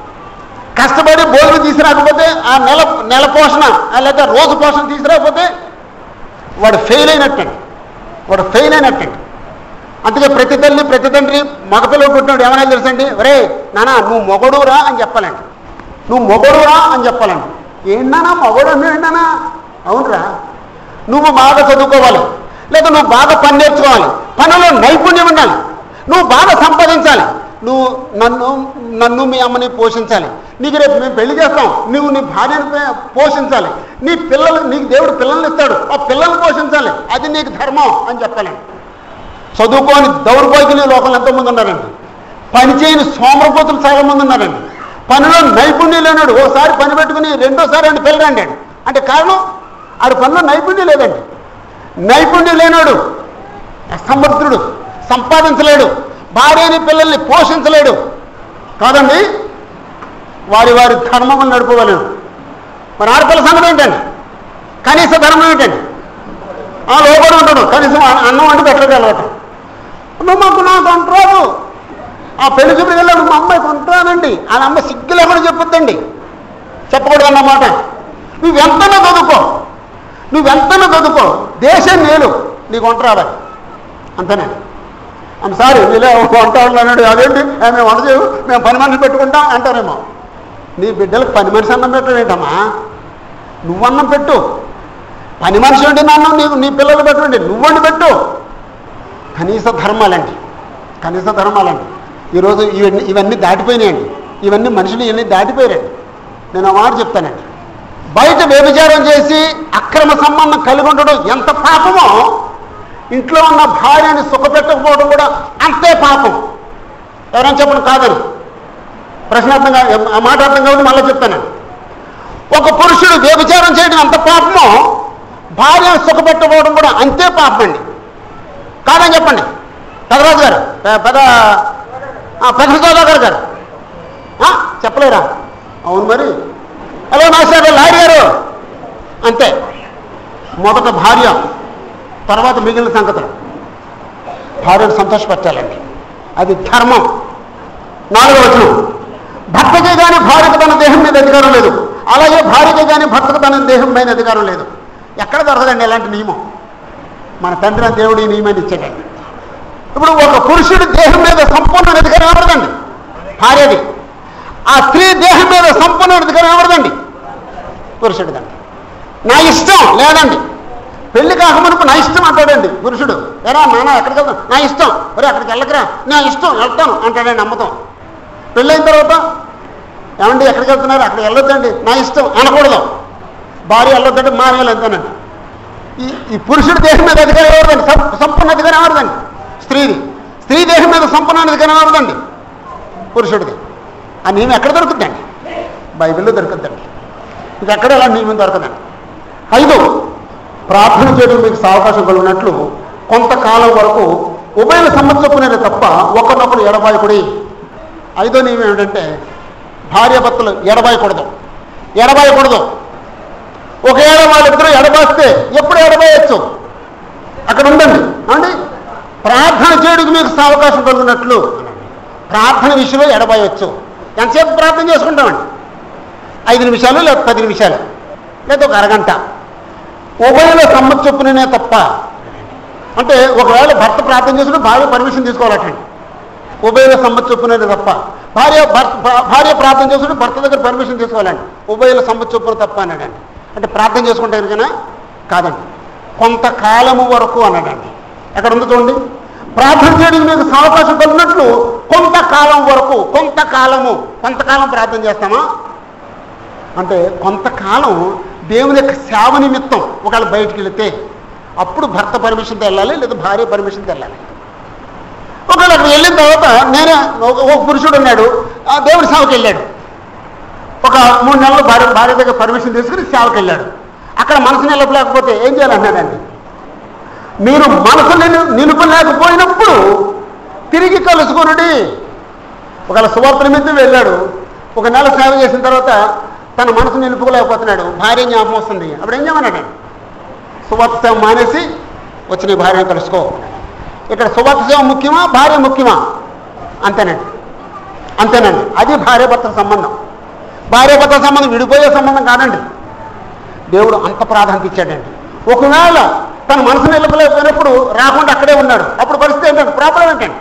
కష్టపడి భోజనం తీసుకురాకపోతే ఆ నెల నెల పోషణ ఆ లేదా రోజు పోషణ తీసుకురాకపోతే వాడు ఫెయిల్ అయినట్టండి వాడు ఫెయిల్ అయినట్టండి అందుకే ప్రతి తల్లి ప్రతి తండ్రి మగపిల్లలు పుట్టినాడు ఏమైనా తెలుసండి ఒరే నానా నువ్వు మొగడురా అని చెప్పాలండి నువ్వు మొగడురా అని చెప్పాలండి ఏంటన్నా మొగడు అన్నాడు అవునరా నువ్వు బాగా చదువుకోవాలి లేదా నువ్వు బాగా పని నేర్చుకోవాలి పనిలో నైపుణ్యం ఉండాలి నువ్వు బాగా సంపాదించాలి నువ్వు నన్ను నన్ను మీ అమ్మని పోషించాలి నీకు రేపు మేము పెళ్లి చేస్తాం నువ్వు నీ భార్యను పే- పోషించాలి నీ పిల్లలు నీకు దేవుడు పిల్లల్ని ఇస్తాడు ఆ పిల్లల్ని పోషించాలి అది నీకు ధర్మం అని చెప్పాలండి చదువుకోని దౌర్భాగ్యులు లోకంలో ఎంతోమంది ఉన్నారండి పని చేయని సోమరపోతులు చాలా మంది ఉన్నారండి పనిలో నైపుణ్యం లేనాడు ఓసారి పని పెట్టుకుని రెండోసారి అండి పిల్లరండి అంటే కారణం ఆడి పనిలో నైపుణ్యం లేదండి నైపుణ్యం లేనాడు అసమర్థుడు సంపాదించలేడు భార్యని పిల్లల్ని పోషించలేడు కాదండి వారి వారి ధర్మములు నడుపుకోలేడు మరి ఆడపిల్ల సంగతి ఏంటండి కనీస ధర్మం ఏంటండి ఆ లోపల ఉంటాడు కనీసం అన్న- అన్నం వండి పెట్టగలగట నువ్వు మాకు నాకు అంటారు ఆ పెళ్లి చూపుకి వెళ్ళాడు మా అమ్మాయి కొంటానండి ఆ అమ్మ సిగ్గు లేకుండా చెప్పొద్దండి చెప్పకూడదు అన్నమాట నువ్వెంతనో చదువుకో నువ్వెంతనో చదువుకో దేశం నేను నీకు వంట రావాలి అంతనే ఐమ్ సారీ నీలే వంట అన్నాడు అదేంటి "ఏ, మేము వంట చేయము మేము పని మనిషి పెట్టుకుంటాం అంటారేమో నీ బిడ్డలకు పని మనిషి అన్నం పెట్టడం ఏంటమ్మా నువ్వు అన్నం పెట్టు పని మనిషి వండి అన్నం నీకు నీ పిల్లలు పెట్టండి నువ్వు వండి పెట్టు కనీస ధర్మాలండి కనీస ధర్మాలండి ఈరోజు ఇవన్నీ ఇవన్నీ దాటిపోయినాయండి ఇవన్నీ మనుషులు ఇవన్నీ దాటిపోయారండి నేను ఆ మాట చెప్తానండి బయట వ్యభిచారం చేసి అక్రమ సంబంధం కలిగి ఉండడం ఎంత పాపమో ఇంట్లో ఉన్న భార్యని సుఖపెట్టకపోవడం కూడా అంతే పాపం ఎవరైనా చెప్పండి కాదని ప్రశ్నార్థంగా ఆ మాట అర్థం కాబట్టి మళ్ళీ చెప్తానండి ఒక పురుషుడు వ్యభిచారం చేయడం అంత పాపమో భార్యను సుఖపెట్టకపోవడం కూడా అంతే పాపం అండి కాదని చెప్పండి పెదరాజు గారు పె- పెద ఆ, పెద్ద సోదాగర్ గారు ఆ, చెప్పలేరా అవును మరి హలో నమస్కారం లారీ గారు అంతే మొదట భార్య తర్వాత మిగిలిన సంగతులు భార్యను సంతోషపెట్టాలండి అది ధర్మం నాలుగో వచనం భర్తకే కానీ భార్యకు తన దేహం మీద అధికారం లేదు అలాగే భార్యకే కానీ భర్తకు తన దేహం మీద అధికారం లేదు ఎక్కడ దొరకదండి ఇలాంటి నియమం మన తండ్రి అయిన దేవుడు ఈ నియమాన్ని ఇచ్చాడండి ఇప్పుడు ఒక పురుషుడి దేహం మీద సంపూర్ణ అధికారం ఎవరిదండి భార్యది ఆ స్త్రీ దేహం మీద సంపూర్ణ అధికారం ఎవరిదండి పురుషుడిదండి నా ఇష్టం లేదండి పెళ్లి కాకమునుపు నా ఇష్టం అంటాడండి పురుషుడు ఎరా నాన్న ఎక్కడికి వెళ్తాం నా ఇష్టం ఒరే అక్కడికి వెళ్ళకరా నా ఇష్టం వెళ్తాను అంటాడండి అమ్మతం పెళ్ళైన తర్వాత ఏమండి ఎక్కడికి వెళ్తున్నారు అక్కడికి వెళ్ళొద్దండి నా ఇష్టం అనకూడదు భార్య వెళ్ళొద్దంటే మా వేలు అంతేనండి ఈ ఈ పురుషుడి దేహం మీద అధికారం ఎవరిదండి సం- సంపూర్ణ అధికారం ఎవరిదండి స్త్రీది స్త్రీ దేహం మీద సంపూర్ణ అధికారం ఎవరిదండి పురుషుడిది ఆ నియమం ఎక్కడ దొరుకుతుందండి బైబిల్లో దొరుకుతుందండి ఇంకెక్కడ అలా నియమం దొరకదండి ఐదు ప్రార్థన చేయడం మీకు అవకాశం కలిగినట్లు కొంతకాలం వరకు ఉభయల సమ్మతి చొప్పునేది తప్ప ఒకరినొకరు ఎడబాయకుడి ఐదో నియమం ఏమిటంటే భార్యాభర్తలు ఎడబాయకూడదు ఎడబాయకూడదు ఒకవేళ వాళ్ళిద్దరూ ఎడబాస్తే ఎప్పుడు ఎడబాయచ్చు అక్కడ ఉండండి అండి ప్రార్థన చేయడానికి మీకు అవకాశం కలిగినట్లు ప్రార్థన విషయంలో ఎడబాయవచ్చు ఎంతసేపు ప్రార్థన చేసుకుంటామండి ఐదు నిమిషాలు లేదా పది నిమిషాలు లేదా ఒక అరగంట ఉభయలో సమ్మతి చొప్పుననే తప్ప అంటే ఒకవేళ భర్త ప్రార్థన చేసుకుంటే భార్య పర్మిషన్ తీసుకోవాలటండి ఉభయల సమ్మతి చొప్పుననే తప్ప భార్య భర్త భా- భార్య ప్రార్థన చేసుకుంటే భర్త దగ్గర పర్మిషన్ తీసుకోవాలండి ఉభయల సమ్మతి చొప్పున తప్ప అన్నాడండి అంటే ప్రార్థన చేసుకుంటే కనుక కాదండి కొంతకాలము వరకు అన్నాడండి ఎక్కడ ఉంది చూడండి ప్రార్థన చేయడానికి మీకు అవకాశం కలిగినట్లు కొంతకాలం వరకు కొంతకాలము కొంతకాలం ప్రార్థన చేస్తామా అంటే కొంతకాలం దేవుని యొక్క సేవ నిమిత్తం ఒకవేళ బయటికి వెళితే అప్పుడు భర్త పర్మిషన్తో వెళ్ళాలి లేదా భార్య పర్మిషన్తో వెళ్ళాలి ఒకవేళ అక్కడ వెళ్ళిన తర్వాత నేనే ఒక ఒక పురుషుడు ఉన్నాడు ఆ దేవుడి సేవకి వెళ్ళాడు ఒక మూడు నెలలు భార్య భార్య దగ్గర పర్మిషన్ తీసుకుని సేవకి వెళ్ళాడు అక్కడ మనసు నిలపలేకపోతే ఏం చేయాలన్నాడండి మీరు మనసు నిలు నిలుపలేకపోయినప్పుడు తిరిగి కలుసుకునుడి ఒకవేళ సువార్త నిమిత్తం వెళ్ళాడు ఒక నెల సేవ చేసిన తర్వాత తన మనసు నిలుపుకోలేకపోతున్నాడు భార్య జ్ఞాపకం వస్తుంది అప్పుడు ఏం చేయమన్నాడు సువార్త సేవ మానేసి వచ్చి నీ భార్యను కలుసుకో ఇక్కడ సువార్త సేవ ముఖ్యమా భార్య ముఖ్యమా అంతేనండి అంతేనండి అది భార్యాభర్తల సంబంధం భార్యాభర్తల సంబంధం విడిపోయే సంబంధం కాదండి దేవుడు అంత ప్రాధాన్యత ఇచ్చాడండి ఒకవేళ తన మనసు నిలపలేకపోయినప్పుడు రాకుండా అక్కడే ఉన్నాడు అప్పుడు పరిస్థితి ఏంటంటే ప్రాబ్లం ఏంటండి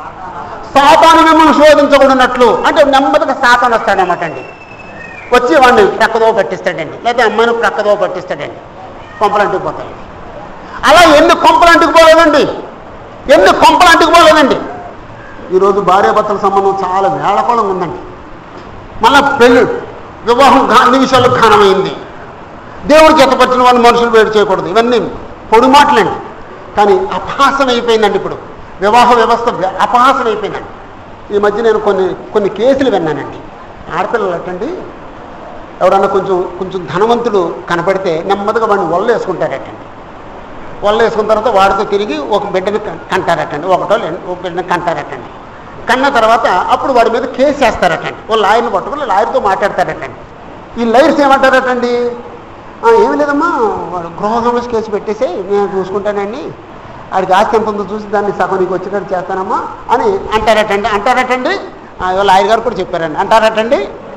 సాతాను మిమ్మల్ని శోధించకూడనట్లు అంటే నెమ్మదిగా సాతాను వస్తాడనమాట అండి వచ్చి వాడిని ప్రక్కదో పట్టిస్తాడండి లేదా అమ్మాయిని ప్రక్కదో పట్టిస్తాడండి కొంపలంటికి పోతాడు అలా ఎన్ని కొంపలంటికి పోలేదండి ఎన్ని కొంపలంటికి పోలేదండి ఈరోజు భార్యాభర్తల సంబంధం చాలా వేళకోళంగా ఉందండి మళ్ళా పెళ్ళి వివాహం ఘా- అన్ని విషయాలు ఘనమైంది దేవుడు జతపరిచిన వాళ్ళు మనుషులు వేడి చేయకూడదు ఇవన్నీ పొడి మాటలండి కానీ అపహాసం అయిపోయిందండి ఇప్పుడు వివాహ వ్యవస్థ వ్య- అపహాసం అయిపోయిందండి ఈ మధ్య నేను కొన్ని కొన్ని కేసులు విన్నానండి ఆడపిల్లలు అటండి ఎవడన్నా కొంచెం కొంచెం ధనవంతుడు కనపడితే నెమ్మదిగా వాడిని వల్ల వేసుకుంటారటండి వల్ల వేసుకున్న తర్వాత వాడితో తిరిగి ఒక బిడ్డని కం- కంటారటండి ఒకటో రెండు ఒక బిడ్డని కంటారటండి కన్న తర్వాత అప్పుడు వాడి మీద కేసు వేస్తారటండి ఓ లాయర్ని పట్టుకుని లాయర్తో మాట్లాడతారటండి ఈ లాయర్స్ ఏమంటారటండి "ఆ, ఏమీ లేదమ్మా వాడు గృహ సమస్య కేసు పెట్టేసి నేను చూసుకుంటానండి ఆడికి ఆస్తి ఎంత ఉందో చూసి దాన్ని సగం నీకు వచ్చేటట్టు చేస్తానమ్మా అని అంటారటండి అంటారటండి "ఆ, ఇవాళ లాయర్ గారు కూడా చెప్పారండి అంటారటండి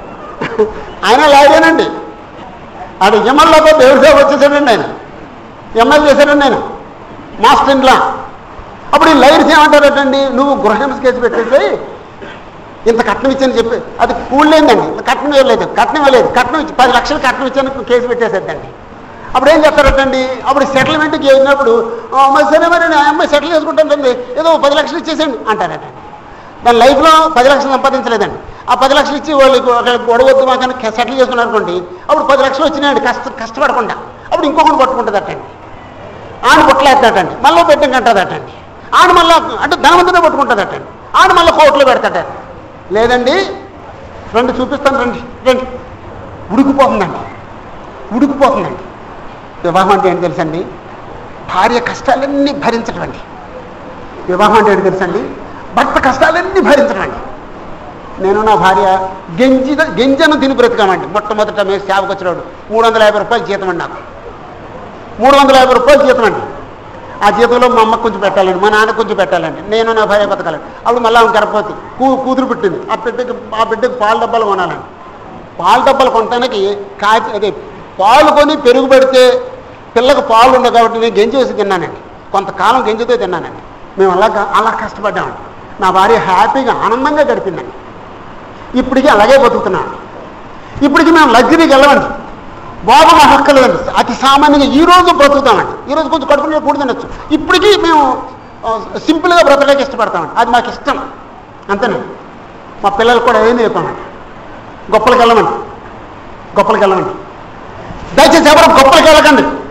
ఆయన లాయరేనండి ఆడు ఎమ్మెల్యేతో దేవుడి సేవ వచ్చేసాడండి ఆయన ఎమ్మెల్యే చేశాడండి ఆయన మాస్టర్ ఇంట్లో అప్పుడు ఈ లైర్స్ ఏమంటారటండి నువ్వు గృహహింస కేసు పెట్టేసి ఇంత కట్నం ఇచ్చని చెప్పి అది కూడలేదండి కట్నం ఇవ్వలేదు కట్నం ఇవ్వలేదు కట్నం ఇచ్చి పది లక్షలు కట్నం ఇచ్చాను కేసు పెట్టేసేద్దండి అప్పుడు ఏం చేస్తారటండి అప్పుడు సెటిల్మెంట్కి వెళ్ళినప్పుడు "ఆ, మరి సరే మరి నా అమ్మాయి సెటిల్ చేసుకుంటుంది ఏదో పది లక్షలు ఇచ్చేసేయండి అంటారటండి దాని లైఫ్లో పది లక్షలు సంపాదించలేదండి ఆ పది లక్షలు ఇచ్చి వాళ్ళకి ఒకళ్ళకి గొడవద్దు మాకని సెటిల్ చేసుకున్నారు అనుకోండి అప్పుడు పది లక్షలు వచ్చినాయండి కష్ట కష్టపడకుండా అప్పుడు ఇంకొకటి పట్టుకుంటుందటండి ఆడ పుట్టలేస్తాడండి మళ్ళీ పెట్టిన కంటదటండి ఆడ మళ్ళీ అంటే ధనవంతుడే పట్టుకుంటుందటండి ఆడ మళ్ళీ కోర్టులో పెడతాడండి లేదండి రండి చూపిస్తాను రండి రండి ఉడికిపోతుందండి ఉడికిపోతుందండి వివాహం అంటే ఏంటి తెలుసండి భార్య కష్టాలన్నీ భరించడం అండి వివాహం అంటే ఏంటి తెలుసండి భర్త కష్టాలన్నీ భరించడం అండి నేను నా భార్య గెంజి గెంజను తిని బ్రతికామండి మొట్టమొదట మేము సేవకు వచ్చినాడు మూడు వందల యాభై రూపాయలు జీతం అండి నాకు మూడు వందల యాభై రూపాయలు జీతం అండి ఆ జీతంలో మా అమ్మకు కొంచెం పెట్టాలండి మా నాన్నకు కొంచెం పెట్టాలండి నేను నా భార్య బతకాలండి అప్పుడు మళ్ళీ ఆమె గర్భవతి కూ కూతురు పుట్టింది ఆ బిడ్డకి ఆ బిడ్డకి పాల డబ్బాలు కొనాలండి పాల డబ్బాలు కొనడానికి కాయ అదే పాలు కొని పెరుగు పెడితే పిల్లకు పాలు ఉండవు కాబట్టి నేను గెంజి వేసి తిన్నానండి కొంతకాలం గెంజితో తిన్నానండి మేము అలా అలా కష్టపడ్డామండి నా భార్య హ్యాపీగా ఆనందంగా గడిపిందండి ఇప్పటికీ అలాగే బతుకుతున్నాను ఇప్పటికి మేము లగ్జరీకి వెళ్ళమండి బాబు మా హక్కలేదండి అతి సామాన్యంగా ఈ రోజు బ్రతుకుతామండి ఈ రోజు కొంచెం కడుపులో కూడి తినొచ్చు ఇప్పటికీ మేము ఆ, సింపుల్గా బ్రతకడానికి ఇష్టపడతామండి అది మాకు ఇష్టం అంతేనండి మా పిల్లలకు కూడా ఏం చెప్పామండి గొప్పలకి వెళ్ళమండి గొప్పలకి వెళ్ళమండి దయచేసి ఎవరు గొప్పలకి వెళ్ళకండి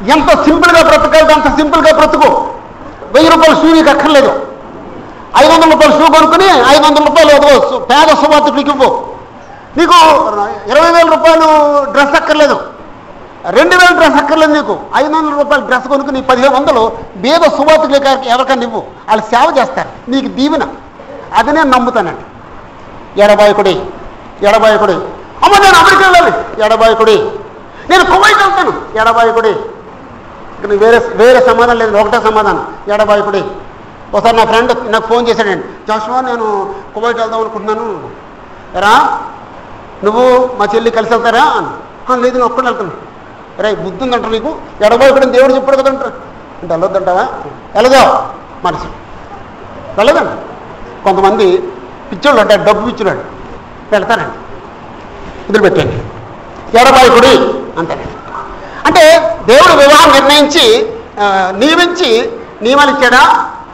ఎంత సింపుల్గా బ్రతకాలి అంత సింపుల్గా బ్రతుకు వెయ్యి రూపాయలు షూ నీకు అక్కర్లేదు ఐదు వందల రూపాయలు షూ కొనుక్కుని ఐదు వందల రూపాయలు అదిగో సు- పేద సువార్తకుడికి ఇవ్వు నీకు ఇరవై వేల రూపాయలు డ్రెస్ అక్కర్లేదు రెండు వేల డ్రెస్ అక్కర్లేదు నీకు ఐదు వందల రూపాయలు డ్రెస్ కొనుక్కుని పదిహేను వందలు బేద సువార్తకులకి ఎవరికైనా ఇవ్వు వాళ్ళు సేవ చేస్తారు నీకు దీవెన అది నేను నమ్ముతానండి ఎడబాయకుడి ఎడబాయకుడి అమ్మ నేను అమెరికా వెళ్ళాలి ఎడబాయకుడి నేను కువైట్ వెళ్తాను ఎడబాయకుడి ఇక నీకు వేరే వేరే సమాధానం లేదు ఒకటే సమాధానం ఎడబాయకుడి ఒకసారి నా ఫ్రెండ్ నాకు ఫోన్ చేశాడండి జాషువా నేను కువైట్ వెళ్దాం అనుకుంటున్నాను రా నువ్వు మా చెల్లి కలిసి వెళ్తారా అని "ఆ, లేదు నేను ఒక్కడే వెళ్తాను రే బుద్ధి ఉందంట నీకు ఎడబాయకుడు అని దేవుడు చెప్పాడు కదంట అంటే వెళ్ళొద్దంటావా వెళ్ళదో మనసు వెళ్ళదండి కొంతమంది పిచ్చోళ్ళు అంటారు డబ్బు పిచ్చులాడు వెళ్తారండి వదిలిపెట్టండి ఎడబాయకుడి అంటారండి అంటే దేవుడు వివాహం నిర్ణయించి ఆ, నియమించి నియమాలు ఇచ్చాడా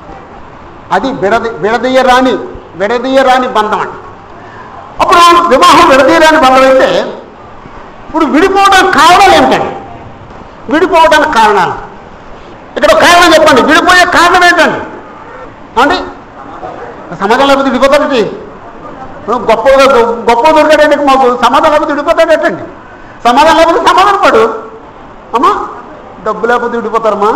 అది విడది విడదీయరాని విడదీయరాని బంధం అండి అప్పుడు వివాహం విడదీయరాని బంధం అయితే ఇప్పుడు విడిపోవడానికి కారణాలు ఏమిటండి విడిపోవడానికి కారణాలు ఇక్కడ ఒక కారణం చెప్పండి విడిపోయే కారణం ఏంటండి అండి సమాజం లేకపోతే విడిపోతాడటి గొప్పగా గొప్ప దొరికాడండి మాకు సమాధానం లేకపోతే విడిపోతాడటండి సమాధానం లేకపోతే సమాధానం పడు అమ్మా డబ్బు లేకపోతే విడిపోతారమ్మా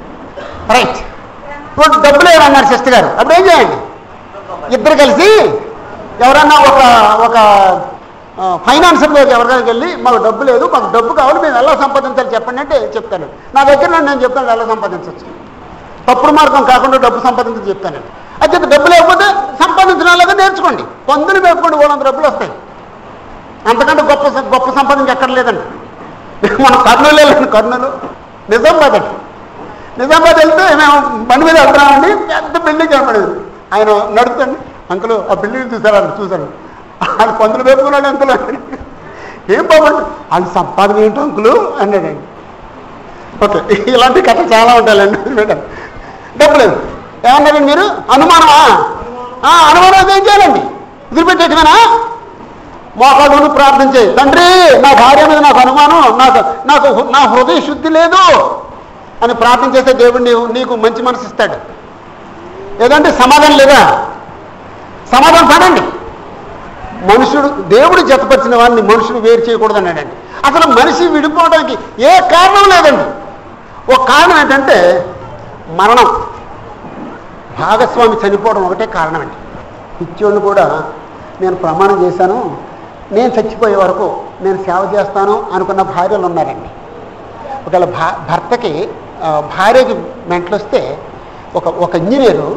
రైట్ ఇప్పుడు డబ్బు లేవన్నారు సిస్టర్ గారు అప్పుడు ఏం చేయండి ఇద్దరు కలిసి ఎవరన్నా ఒక ఒక ఫైనాన్సర్లోకి ఎవరికైనా వెళ్ళి మాకు డబ్బు లేదు మాకు డబ్బు కావాలి మేము ఎలా సంపాదించాలి చెప్పండి అంటే చెప్తాను నా దగ్గర నుండి నేను చెప్తాను ఎలా సంపాదించవచ్చు తప్పుడు మార్గం కాకుండా డబ్బు సంపాదించని చెప్తానండి అయితే డబ్బు లేకపోతే సంపాదించడం నేర్చుకోండి పొందులు వేపుకోండి వాళ్ళంత డబ్బులు వస్తాయి అంతకంటే గొప్ప స- గొప్ప సంపాదించి ఎక్కడ లేదండి మన కర్నూలు వెళ్ళండి కర్నూలు నిజామాబాద్ అండి నిజామాబాద్ వెళ్తే మేము బండి మీద వెళ్తున్నామండి పెద్ద బిల్డింగ్ కనపడేది ఆయన నడుపుతండి అంకులు ఆ బిల్డింగ్ చూసారండి చూశాను ఆయన పందులు వేపుకున్నాడు అంకులు ఏం బాబండి ఆయన సంపాదన ఏంటి అంకులు అన్నాడండి ఓకే ఇలాంటి కథ చాలా ఉంటాయండి మేడం డబ్బులేదు ఏమన్నారండి మీరు అనుమానమా ఆ, అనుమానం అయితే ఏం చేయాలండి వదిలిపెట్టేటమేనా మోకాళ్ళు ప్రార్థన చేయి తండ్రి నా భార్య మీద నాకు అనుమానం నాకు నాకు హృ- నా హృదయ శుద్ధి లేదు అని ప్రార్థన చేస్తే దేవుడు నీవు నీకు మంచి మనసు ఇస్తాడు ఏదంటే సమాధానం లేదా సమాధానం పడండి మనుషుడు దేవుడు జతపరిచిన వాడిని మనుషుడు వేరు చేయకూడదు అన్నాడండి అసలు మనిషి విడిపోవడానికి ఏ కారణం లేదండి ఒక కారణం ఏంటంటే మరణం భాగస్వామి చనిపోవడం ఒకటే కారణం అండి పిచ్చోళ్ళు కూడా నేను ప్రమాణం చేశాను నేను చచ్చిపోయే వరకు నేను సేవ చేస్తాను అనుకున్న భార్యలు ఉన్నారండి ఒకవేళ భా భర్తకి ఆ, భార్యకి మెంటలు వస్తే ఒక ఒక ఇంజనీరు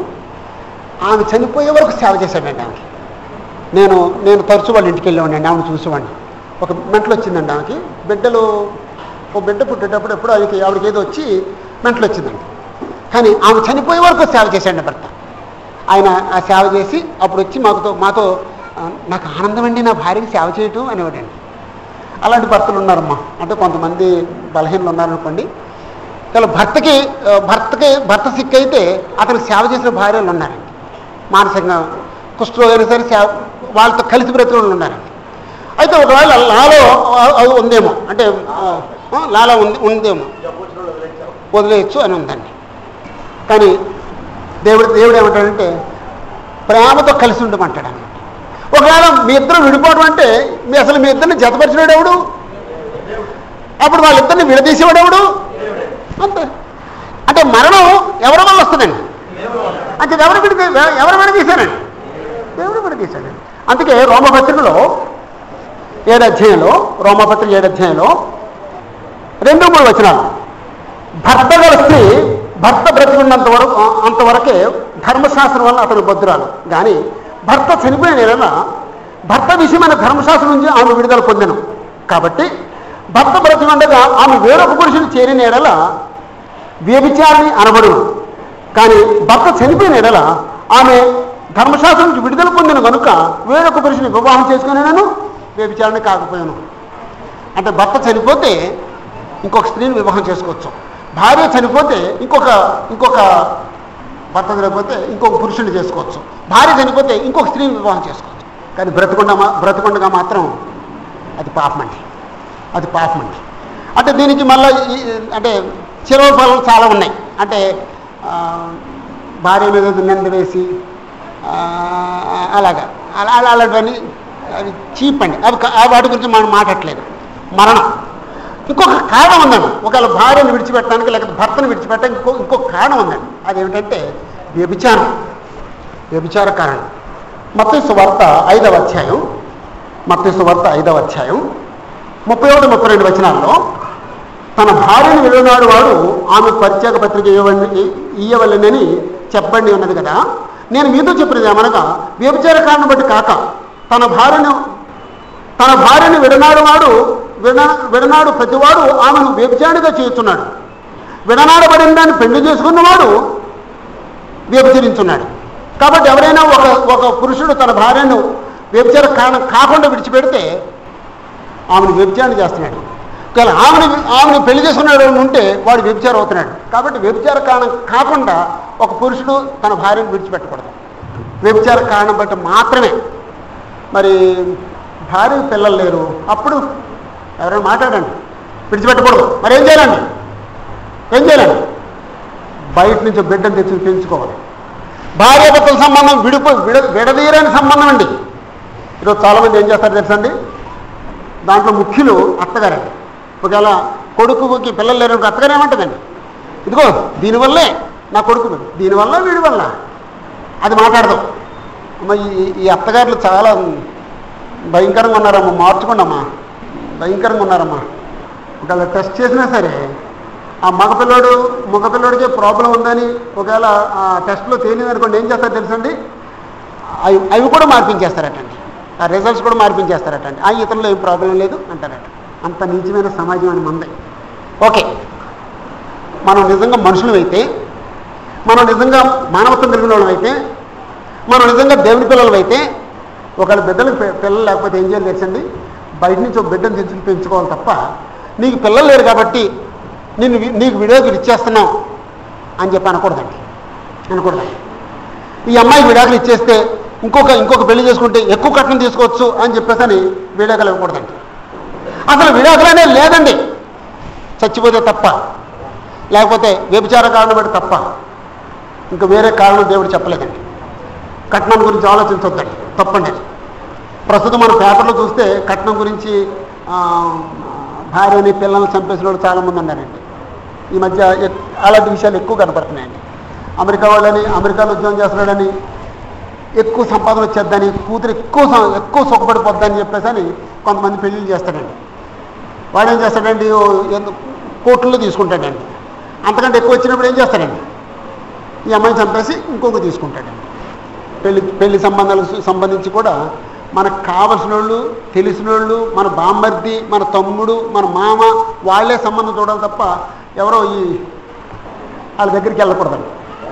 ఆమె చనిపోయే వరకు సేవ చేశాడండి ఆమెకి నేను నేను తరచు వాళ్ళ ఇంటికి వెళ్ళేవాడిని ఆమెను చూసేవాడిని ఒక మెంటలు వచ్చిందండి ఆమెకి బిడ్డలు ఓ బిడ్డ పుట్టేటప్పుడు ఎప్పుడు ఆమెకి ఆవిడకి ఏదో వచ్చి మెంటలు వచ్చిందండి కానీ ఆమె చనిపోయే వరకు సేవ చేశాడు భర్త ఆయన ఆ సేవ చేసి అప్పుడు వచ్చి మాతో మాతో "ఆ, నాకు ఆనందం అండి నా భార్యకి సేవ చేయటం అనేవాడండి అలాంటి భర్తలు ఉన్నారమ్మా అంటే కొంతమంది బలహీనలు ఉన్నారనుకోండి ఇలా భర్తకి ఆ, భర్తకి భర్త సిక్ అయితే అతనికి సేవ చేసిన భార్యలు ఉన్నారండి మానసికంగా కుష్ఠరోగైనా సరే సేవ వాళ్ళతో కలిసి బ్రతికి వాళ్ళు ఉన్నారండి అయితే ఒకవేళ లాలో ఆ- అది ఉందేమో అంటే ఆ, ఆ, లాలో ఉంది ఉందేమో వదిలేయచ్చు అని ఉందండి కానీ దేవుడు దేవుడు ఏమంటాడంటే ప్రేమతో కలిసి ఉండమంటాడు అన్నమాట ఒకవేళ మీ ఇద్దరు విడిపోవడం అంటే మీ అసలు మీ ఇద్దరిని జతపరిచినాడు ఎవడు అప్పుడు వాళ్ళిద్దరిని విడదీసేవాడు ఎవడు అంతే అంటే మరణం ఎవరి వల్ల వస్తుందండి అంటే ఎవరు విడిది ఎవరు విడదీశానండి దేవుడు విడదీశాడండి అందుకే రోమపత్రికలో ఏడు అధ్యాయంలో రోమపత్రిక ఏడు అధ్యాయంలో రెండు మూడు వచనాలు భర్త గల స్త్రీ భర్త బ్రతికున్నంత వరకు అంతవరకే ధర్మశాస్త్రం వల్ల అతను భద్రాలు కానీ భర్త చనిపోయిన నెలన భర్త విషయమైన ధర్మశాస్త్రం నుంచి ఆమె విడుదల పొందెను కాబట్టి భర్త బ్రతికుండగా ఆమె వేరొక పురుషుని చేరిన ఎడల వ్యభిచారిని అనబడును కానీ భర్త చనిపోయిన ఎడల ఆమె ధర్మశాస్త్రం నుంచి విడుదల పొందిన కనుక వేరొక పురుషుని వివాహం చేసుకుని నేను వ్యభిచారిని కాకపోయాను అంటే భర్త చనిపోతే ఇంకొక స్త్రీని వివాహం చేసుకోవచ్చు భార్య చనిపోతే ఇంకొక ఇంకొక భర్త చనిపోతే ఇంకొక పురుషుని చేసుకోవచ్చు భార్య చనిపోతే ఇంకొక స్త్రీని వివాహం చేసుకోవచ్చు కానీ బ్రతకుండా మా బ్రతకుండగా మాత్రం అది పాపమండి అది పాపమండి అంటే దీనికి మళ్ళీ అంటే చిరవ ఫలాలు చాలా ఉన్నాయి అంటే ఆ, భార్య మీద నింద వేసి ఆ, అలాగా అలా అలా అలాంటివన్నీ అవి చీప్ అండి అవి కా- ఆ వాటి గురించి మనం మాట్లాడలేదు మరణం ఇంకొక కారణం ఉందండి ఒకవేళ భార్యను విడిచిపెట్టడానికి లేకపోతే భర్తను విడిచిపెట్టడానికి ఇంకో ఇంకొక కారణం ఉందండి అదేమిటంటే వ్యభిచారం వ్యభిచార కారణం మత్తయి వార్త ఐదవ అధ్యాయం మత్తయి వార్త ఐదవ అధ్యాయం ముప్పై ఒకటి ముప్పై రెండు వచనాల్లో తన భార్యను విడనాడు వాడు ఆమె ప్రత్యేక పత్రిక ఇవ్వండి ఇయ్యవలనని చెప్పండి ఉన్నది కదా నేను మీతో చెప్పినది ఏమనగా వ్యభిచార కారణం బట్టి కాక తన భార్యను తన భార్యను విడనాడు వాడు విడ విడనాడు ప్రతివాడు ఆమెను వ్యభిచారిగా చేస్తున్నాడు విడనాడబడిన దాన్ని పెళ్లి చేసుకున్నవాడు వ్యభిచరించున్నాడు కాబట్టి ఎవరైనా ఒక ఒక పురుషుడు తన భార్యను వ్యభిచార కారణం కాకుండా విడిచిపెడితే ఆమెను వ్యభిచారం చేస్తున్నాడు ఒకవేళ ఆమెను ఆమెను పెళ్లి చేసుకున్నాడు అని ఉంటే వాడు వ్యభిచారం అవుతున్నాడు కాబట్టి వ్యభిచార కారణం కాకుండా ఒక పురుషుడు తన భార్యను విడిచిపెట్టకూడదు వ్యభిచార కారణం బట్టి మాత్రమే మరి భార్య పిల్లలు లేరు అప్పుడు ఎవరైనా మాట్లాడండి విడిచిపెట్టకూడదు మరి ఏం చేయాలండి ఏం చేయాలండి బయట నుంచి బిడ్డను తెచ్చి పెంచుకోవాలి భార్యాభర్తల సంబంధం విడిపో విడ విడదీయని సంబంధం అండి ఈరోజు చాలామంది ఏం చేస్తారు తెలుసండి దాంట్లో ముఖ్యులు అత్తగారండి ఒకవేళ కొడుకుకి పిల్లలు లేరు అత్తగారు ఏమంటుందండి ఇదిగో దీనివల్లే నా కొడుకు దీనివల్ల వీడి వల్ల అది మాట్లాడదాం అమ్మ ఈ ఈ అత్తగారులు చాలా భయంకరంగా ఉన్నారమ్మా మార్చుకోండి అమ్మా భయంకరంగా ఉన్నారమ్మా ఒకవేళ టెస్ట్ చేసినా సరే ఆ మగపిల్లోడు మగపిల్లోడికే ప్రాబ్లం ఉందని ఒకవేళ ఆ టెస్ట్లో తేలిందనుకోండి ఏం చేస్తారు తెలుసండి అవి అవి కూడా మార్పించేస్తారటండి ఆ రిజల్ట్స్ కూడా మార్పించేస్తారటండి ఆ ఇతరులో ఏం ప్రాబ్లం లేదు అంటారట అంత నీచమైన సమాజం అని మంది ఓకే మనం నిజంగా మనుషులు అయితే మనం నిజంగా మానవత్వం కలిగిన వాళ్ళం అయితే మనం నిజంగా దేవుని పిల్లలు అయితే ఒకవేళ బిడ్డలకు పి- పిల్లలు లేకపోతే ఏం చేయాలి తెలుసండి బయట నుంచి ఒక బిడ్డను తెచ్చుకుని పెంచుకోవాలి తప్ప నీకు పిల్లలు లేరు కాబట్టి నేను వి- నీకు విడాకులు ఇచ్చేస్తున్నాం అని చెప్పి అనకూడదండి అనకూడదండి ఈ అమ్మాయి విడాకులు ఇచ్చేస్తే ఇంకొక ఇంకొక పెళ్లి చేసుకుంటే ఎక్కువ కట్నం తీసుకోవచ్చు అని చెప్పేసి అని విడాకులు ఇవ్వకూడదండి అసలు విడాకులు అనేది లేదండి చచ్చిపోతే తప్ప లేకపోతే వ్యభిచార కారణం బట్టి తప్ప ఇంకా వేరే కారణం దేవుడు చెప్పలేదండి కట్నం గురించి ఆలోచించొద్దండి తప్పండి అది. ప్రస్తుతం మన పేపర్లో చూస్తే కట్నం గురించి ఆ, భార్యని పిల్లల్ని చంపేసిన వాళ్ళు చాలామంది ఉన్నారండి ఈ మధ్య ఎక్- అలాంటి విషయాలు ఎక్కువ కనపడుతున్నాయండి అమెరికా వాళ్ళని అమెరికాలో ఉద్యోగం చేస్తున్నాడని ఎక్కువ సంపాదన వచ్చేద్దని కూతురు ఎక్కువ సం- ఎక్కువ సుఖపడిపోద్దని చెప్పేసి అని కొంతమంది పెళ్ళిళ్ళు చేస్తాడండి వాడు ఏం చేస్తాడండి ఓ ఎందు- కోట్లలో తీసుకుంటాడండి అంతకంటే ఎక్కువ వచ్చినప్పుడు ఏం చేస్తాడండి ఈ అమ్మాయిని చంపేసి ఇంకొక తీసుకుంటాడండి పెళ్లి పెళ్లి సంబంధాలకు సంబంధించి కూడా మనకు కావలసిన వాళ్ళు తెలిసిన వాళ్ళు మన బామ్మర్ది మన తమ్ముడు మన మామ వాళ్ళే సంబంధం చూడాలి తప్ప ఎవరో ఈ వాళ్ళ దగ్గరికి వెళ్ళకూడదండి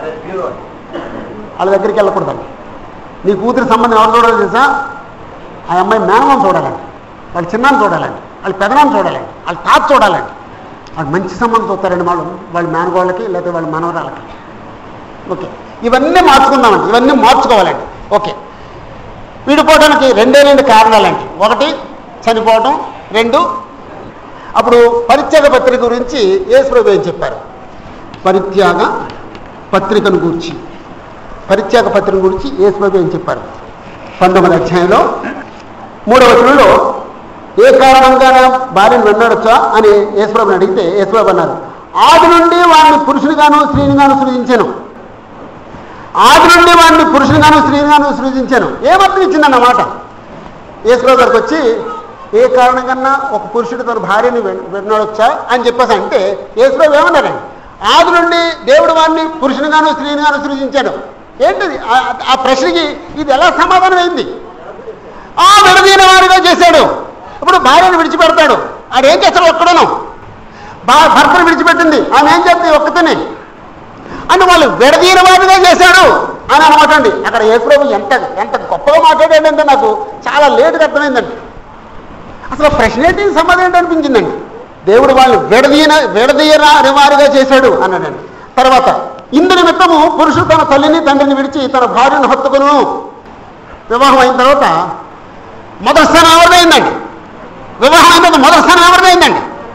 వాళ్ళ దగ్గరికి వెళ్ళకూడదండి నీ కూతురి సంబంధం ఎవరు చూడాలి తెలుసా ఆ అమ్మాయి మేనమామ చూడాలండి వాళ్ళ చిన్నాన్ని చూడాలండి వాళ్ళ పెదనాన్ని చూడాలండి వాళ్ళ తాత చూడాలండి వాళ్ళు మంచి సంబంధం చూస్తారండి వాళ్ళు వాళ్ళ మేనగోళ్ళకి లేకపోతే వాళ్ళ మనవరాలకి ఓకే ఇవన్నీ మార్చుకుందామండి ఇవన్నీ మార్చుకోవాలండి ఓకే విడిపోవడానికి రెండే రెండు కారణాలండి ఒకటి చనిపోవడం రెండు అప్పుడు పరిత్యాగ పత్రిక గురించి యేసుప్రభు ఏం చెప్పారు పరిత్యాగ పత్రికను గురించి పరిత్యాగ పత్రిక గురించి యేసుప్రభు ఏం చెప్పారు పంతొమ్మిది అధ్యాయంలో మూడవ వచనంలో ఏ కారణంగా భార్యను వెన్నాడొచ్చా అని యేసుప్రభుని అడిగితే యేసుప్రభు అన్నారు ఆది నుండి వాడిని పురుషునిగాను స్త్రీనిగాను సృజించాను ఆది నుండి వాడిని పురుషునిగాను స్త్రీనిగాను సృజించాను ఏమర్థం ఇచ్చిందన్నమాట యేసుప్రభు గారికి వచ్చి ఏ కారణం కన్నా ఒక పురుషుడు తన భార్యని వెన్- వెన్నాడొచ్చా అని చెప్పేసి అంటే యేసుప్రభు ఏమన్నారండి ఆది నుండి దేవుడు వాడిని పురుషునిగాను స్త్రీనిగాను సృజించాడు ఏంటిది ఆ- ఆ ప్రశ్నకి ఇది ఎలా సమాధానం అయింది ఆ విడదీన వారిగా చేశాడు ఇప్పుడు భార్యను విడిచిపెడతాడు ఆడు ఏం చేస్తాడు ఒక్కడను భా భర్తను విడిచిపెట్టింది ఆమె ఏం చేస్తుంది ఒక్కతనే అని వాళ్ళు విడదీన వారిగా చేశాడు అని అనమాట అండి అక్కడ యేసుప్రభు ఎంత ఎంత గొప్పగా మాట్లాడాడంటే నాకు చాలా లేటుగా అర్థమైందండి అసలు ఆ ప్రశ్న ఏంటి సమాధానం ఏంటి అనిపించిందండి దేవుడు వాళ్ళు విడదీన విడదీయరాని వారిగా చేశాడు అన్నాడండి తర్వాత ఇందు నిమిత్తము పురుషుడు తన తల్లిని తండ్రిని విడిచి తన భార్యను హత్తుకును వివాహం అయిన తర్వాత మొదటి స్థానం ఎవరిదైందండి వివాహం అయిన తర్వాత మొదటి స్థానం ఎవరిదైందండి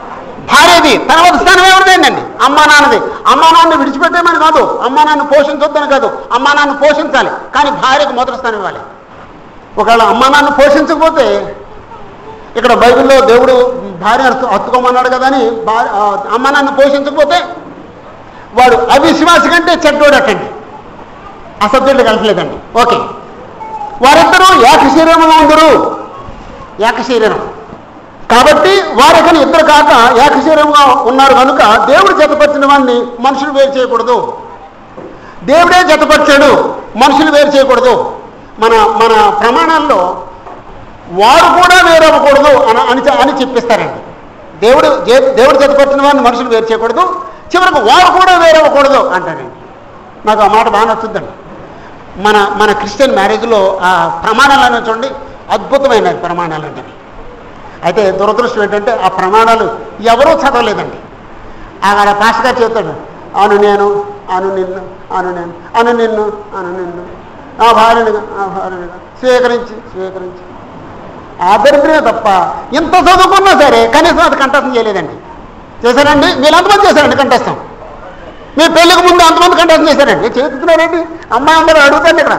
భార్యది తర్వాత స్థానం ఎవరిదేనండి అమ్మా నాన్నది అమ్మా నాన్న విడిచిపెట్టేమని కాదు అమ్మా నాన్న పోషించొద్దని కాదు అమ్మా నాన్న పోషించాలి కానీ భార్యకు మొదటి స్థానం ఇవ్వాలి ఒకవేళ అమ్మా నాన్న పోషించకపోతే ఇక్కడ బైబిల్లో దేవుడు భార్య హత్తు- హత్తుకోమన్నాడు కదా అని భార్య ఆ, అమ్మా నాన్న పోషించకపోతే వాడు అవిశ్వాసి కంటే చెడ్డోడటండి ఆ సబ్జెక్టులు కలిపలేదండి ఓకే వారిద్దరూ ఏక శరీరంగా ఉందరు ఏక శరీరం కాబట్టి వారికని ఇద్దరు కాక ఏక శరీరంగా ఉన్నారు కనుక దేవుడు జతపరిచిన వాడిని మనుషులు వేరు చేయకూడదు దేవుడే జతపరిచాడు మనుషులు వేరు చేయకూడదు మన మన ప్రమాణాల్లో వారు కూడా వేరవ్వకూడదు అని అని చె- అని చెప్పిస్తారండి దేవుడు జే- దేవుడు జతపరిచిన వారిని మనుషులు వేరు చేయకూడదు చివరికి వారు కూడా వేరవ్వకూడదు అంటారండి నాకు ఆ మాట బాగా నచ్చుద్దండి మన మన క్రిస్టియన్ మ్యారేజ్లో ఆ ప్రమాణాలు అనేవి చూడండి అద్భుతమైన ప్రమాణాలు అంటే అయితే దురదృష్టం ఏంటంటే ఆ ప్రమాణాలు ఎవరూ చదవలేదండి ఆడ పాస్ గారు చెప్తాడు అను నేను అను నిన్ను అను నేను అను నిన్ను అను నిన్ను ఆ భార్యనిగా ఆ భార్యనిగా స్వీకరించి స్వీకరించి ఆ దరిద్రమే తప్ప ఇంత చదువుకున్నా సరే కనీసం అది కంఠస్థం చేయలేదండి చేశారండి మీరు ఎంతమంది చేశారండి కంఠస్థం మీ పెళ్ళికి ముందు అంతమంది కంఠస్థం చేశారండి చేస్తున్నారండి అమ్మాయి అందరూ అడుగుతాండి ఇక్కడ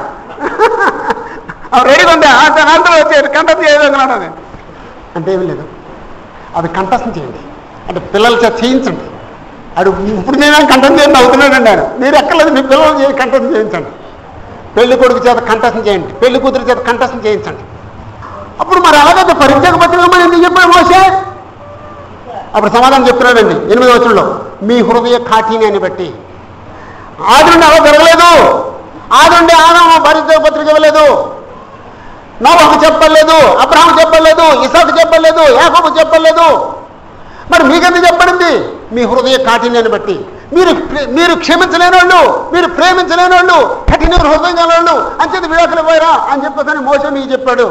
ఆ రెడీగా ఉంది ఆ అందరూ వచ్చారు కంఠస్థం చేయలేదు అది అంటే ఏమీ లేదు అది కంఠస్థం చేయండి అంటే పిల్లల చేత చేయించండి అడు ఇప్పుడు నేను కంఠం చేయండి అవుతున్నాడండి ఆయన మీరు ఎక్కలేదు మీ పిల్లలు చేసి కంఠస్థం చేయించండి పెళ్లి కొడుకు చేత కంఠస్థం చేయండి పెళ్లి కూతురు చేత కంఠస్థం చేయించండి అప్పుడు మరి అలాగైతే పరిత్యాగ పత్రిక మరి ఎందుకు చెప్పాడు మోసే అప్పుడు సమాధానం చెప్తున్నాడండి ఎనిమిది వచ్చంలో మీ హృదయ కాఠిన్యాన్ని బట్టి ఆది నుండి అలా జరగలేదు ఆది నుండి ఆదాము పరిత్యాగ పత్రిక ఇవ్వలేదు నోవాకు చెప్పలేదు అబ్రహాం చెప్పలేదు ఇసాకు చెప్పలేదు యాకోబు చెప్పలేదు మరి మీకెందుకు చెప్పడింది మీ హృదయ కాఠిన్యాన్ని బట్టి మీరు ప్రే- మీరు క్షమించలేని వాళ్ళు మీరు ప్రేమించలేని వాళ్ళు కఠిన హృదయం గల వాళ్ళు అంచేది విడాకులు పోయారా అని చెప్పేసి మోసం మీకు చెప్పాడు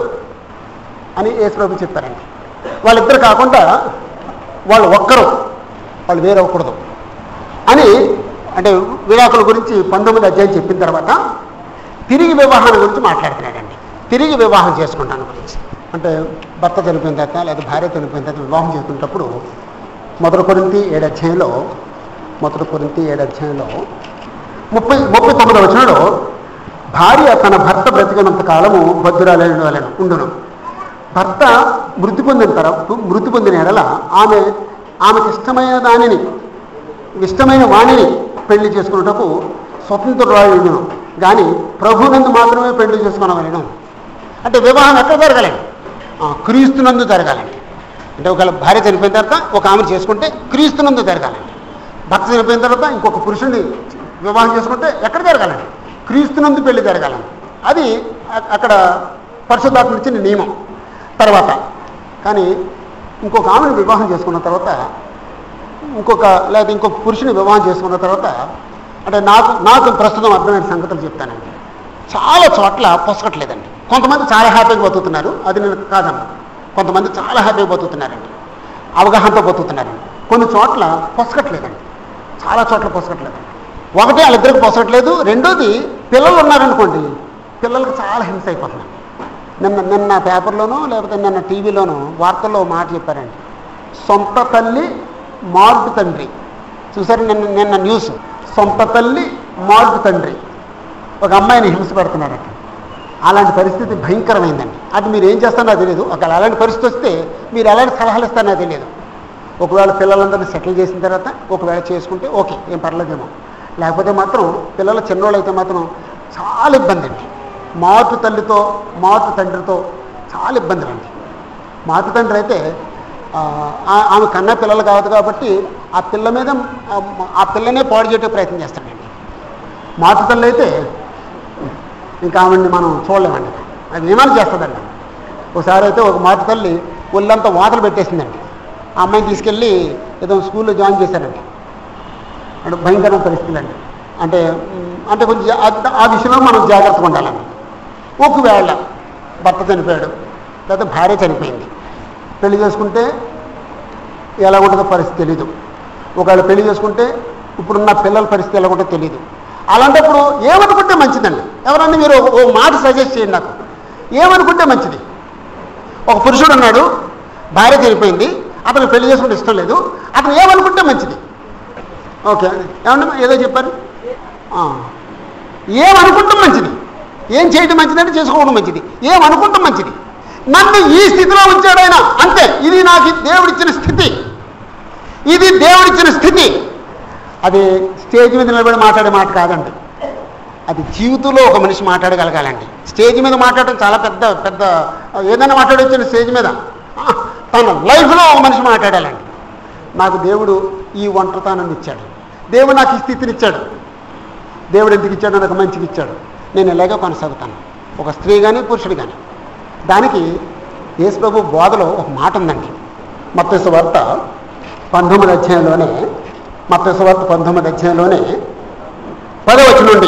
అని యేసుప్రభు చెప్పారండి వాళ్ళిద్దరు కాకుండా వాళ్ళు ఒక్కరు వాళ్ళు వేరవ్వకూడదు అని అంటే విడాకుల గురించి పంతొమ్మిది అధ్యాయం చెప్పిన తర్వాత తిరిగి వివాహాన్ని గురించి మాట్లాడుతున్నాడండి తిరిగి వివాహం చేసుకుంటాను గురించి అంటే భర్త చనిపోయిన తర్వాత లేదా భార్య చనిపోయిన తర్వాత వివాహం చేసుకునేటప్పుడు మొదటి కొరింతి ఏడు అధ్యాయంలో మొదటి కొరింతి ఏడు అధ్యాయంలో ముప్పై ముప్పై తొమ్మిది వచనంలో భార్య తన భర్త బ్రతికినంత కాలము బద్దురాలైన వాళ్ళను ఉండును భర్త మృతి పొందిన తర్వాత మృతి పొందిన ఎడల ఆమె ఆమెకి ఇష్టమైన దానిని ఇష్టమైన వాణిని పెళ్లి చేసుకున్నటకు స్వతంత్రురాయుడును కానీ ప్రభునందు మాత్రమే పెళ్లి చేసుకునవలను అంటే వివాహం ఎక్కడ జరగాలండి ఆ, క్రీస్తునందు జరగాలండి అంటే ఒకవేళ భార్య చనిపోయిన తర్వాత ఒక ఆమె చేసుకుంటే క్రీస్తునందు జరగాలండి భర్త చనిపోయిన తర్వాత ఇంకొక పురుషుడిని వివాహం చేసుకుంటే ఎక్కడ జరగాలండి క్రీస్తునందు పెళ్లి జరగాలండి అది అ- అక్కడ పరిశుద్ధాత్మ ఇచ్చిన నియమం తర్వాత కానీ ఇంకొక ఆమెను వివాహం చేసుకున్న తర్వాత ఇంకొక లేదా ఇంకొక పురుషుని వివాహం చేసుకున్న తర్వాత అంటే నాకు నాకు ప్రస్తుతం అర్థమైన సంగతులు చెప్తానండి చాలా చోట్ల పొసగట్లేదండి కొంతమంది చాలా హ్యాపీగా బతుకుతున్నారు అది నేను కాదన్న కొంతమంది చాలా హ్యాపీగా బతుకుతున్నారండి అవగాహనతో బతుకుతున్నారండి కొన్ని చోట్ల పొసగట్లేదండి చాలా చోట్ల పొసగట్లేదండి ఒకటి వాళ్ళిద్దరికి పొసగట్లేదు రెండోది పిల్లలు ఉన్నారనుకోండి పిల్లలకు చాలా హింస అయిపోతున్నాయి నిన్న నిన్న పేపర్లోనో లేకపోతే నిన్న టీవీలోనో వార్తల్లో ఓ మాట చెప్పారండి సొంత తల్లి మార్పు తండ్రి చూసారు నిన్న నిన్న న్యూస్ సొంత తల్లి మార్పు తండ్రి ఒక అమ్మాయిని హింస పెడుతున్నారట అలాంటి పరిస్థితి భయంకరమైందండి అది మీరు ఏం చేస్తారో నాకు తెలియదు ఒకవేళ అలాంటి పరిస్థితి వస్తే మీరు ఎలాంటి సలహాలు ఇస్తారో నాకు తెలియదు ఒకవేళ పిల్లలందరినీ సెటిల్ చేసిన తర్వాత ఒకవేళ చేసుకుంటే ఓకే ఏం పర్లేదేమో లేకపోతే మాత్రం పిల్లలు చిన్నోళ్ళు అయితే మాత్రం చాలా ఇబ్బంది అండి మాతృ తల్లితో మాతృ తండ్రితో చాలా ఇబ్బందులు అండి మాతృ తండ్రి అయితే ఆ, ఆ- ఆమె కన్నా పిల్లలు కావద్దు కాబట్టి ఆ పిల్ల మీద ఆ- ఆ పిల్లనే పాడు చేయడానికి ప్రయత్నం చేస్తాడండి మాతృ తల్లి అయితే ఇంకా ఆమెని మనం చూడలేమండి అది నియమాలు చేస్తుందండి ఒకసారి అయితే ఒక మాతృ తల్లి ఒళ్ళంతా వాతలు పెట్టేసిందండి ఆ అమ్మాయిని తీసుకెళ్ళి ఏదో స్కూల్లో జాయిన్ చేశారండి అంటే భయంకరమైన పరిస్థితులు అండి అంటే మ్, అంటే కొంచెం జా- ఆ- ఆ విషయంలో మనం జాగ్రత్తగా ఉండాలండి ఒకవేళ భర్త చనిపోయాడు లేదా భార్య చనిపోయింది పెళ్లి చేసుకుంటే ఎలా ఉంటుందో పరిస్థితి తెలీదు ఒకవేళ పెళ్లి చేసుకుంటే ఇప్పుడున్న పిల్లల పరిస్థితి ఎలా ఉంటుందో తెలియదు అలాంటప్పుడు ఏమనుకుంటే మంచిదండి ఎవరన్నా మీరు ఓ- ఓ మాట సజెస్ట్ చేయండి నాకు ఏమనుకుంటే మంచిది ఒక పురుషుడు ఉన్నాడు భార్య చనిపోయింది అతను పెళ్లి చేసుకుంటే ఇష్టం లేదు అతను ఏమనుకుంటే మంచిది ఓకే ఏమన్నా ఏదో చెప్పారు ఆ. ఏమనుకుంటాం మంచిది ఏం చేయడం మంచిదంటే చేసుకోవడం మంచిది ఏమనుకుంటాం మంచిది నన్ను ఈ స్థితిలో ఉంచాడు ఆయన అంతే ఇది నాకు దేవుడిచ్చిన స్థితి ఇది దేవుడిచ్చిన స్థితి అది స్టేజ్ మీద నిలబడి మాట్లాడే మాట కాదండి అది జీవితంలో ఒక మనిషి మాట్లాడగలగాలండి స్టేజ్ మీద మాట్లాడటం చాలా పెద్ద పెద్ద ఏదైనా మాట్లాడొచ్చిన స్టేజ్ మీద ఆ, తన లైఫ్లో ఒక మనిషి మాట్లాడాలండి నాకు దేవుడు ఈ ఒంటరితనాన్ని ఇచ్చాడు దేవుడు నాకు ఈ స్థితిని ఇచ్చాడు దేవుడు ఎందుకు ఇచ్చాడు నాకు మంచిగా ఇచ్చాడు నేను ఇలాగే కొనసాగుతాను ఒక స్త్రీ కానీ పురుషుడు కానీ దానికి యేసుప్రభు బోధలో ఒక మాట ఉందండి మత్తసు వార్త పంతొమ్మిది అధ్యాయంలోనే మత్తసు వార్త పంతొమ్మిది అధ్యాయంలోనే పదవచ్చు నుండి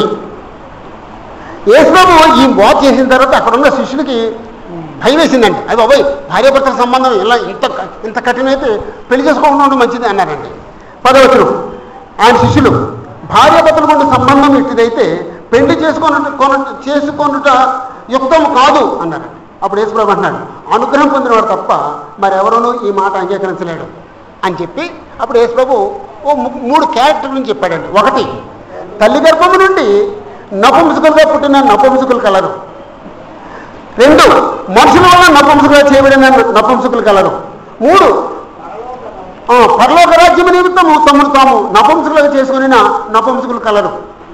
యేసుప్రభు ఈ బోధ చేసిన తర్వాత అక్కడ ఉన్న శిష్యుడికి భయం వేసిందండి అది బాబాయ్ భార్యాభర్తల సంబంధం ఇలా ఇంత ఇంత కఠినమైతే పెళ్లి చేసుకోకుండా ఉండడం మంచిది అన్నారండి పదవచనం ఆయన శిష్యులు భార్యాభర్తల గుండా సంబంధం ఇట్టిదైతే పెళ్లి చేసుకొనుట కొన చేసుకొనుట యుక్తం కాదు అన్నారండి అప్పుడు యేసుప్రభు అంటున్నాడు అనుగ్రహం పొందినవాడు తప్ప మరెవరూ ఈ మాట అంగీకరించలేడు అని చెప్పి అప్పుడు యేసుప్రభు ఓ ము- మూడు క్యారెక్టర్ నుంచి చెప్పాడండి ఒకటి తల్లి గర్భము నుండి నపుంసకులుగా పుట్టిన నపుంసకులు కలరు రెండు మనుషుల వల్ల నపుంసకులుగా చేయబడిన నపుంసకులు కలరు మూడు ఆ, పరలోక రాజ్యము నిమిత్తము తమను తాము నపుంసకులుగా చేసుకుని నపుంసకులు కలరు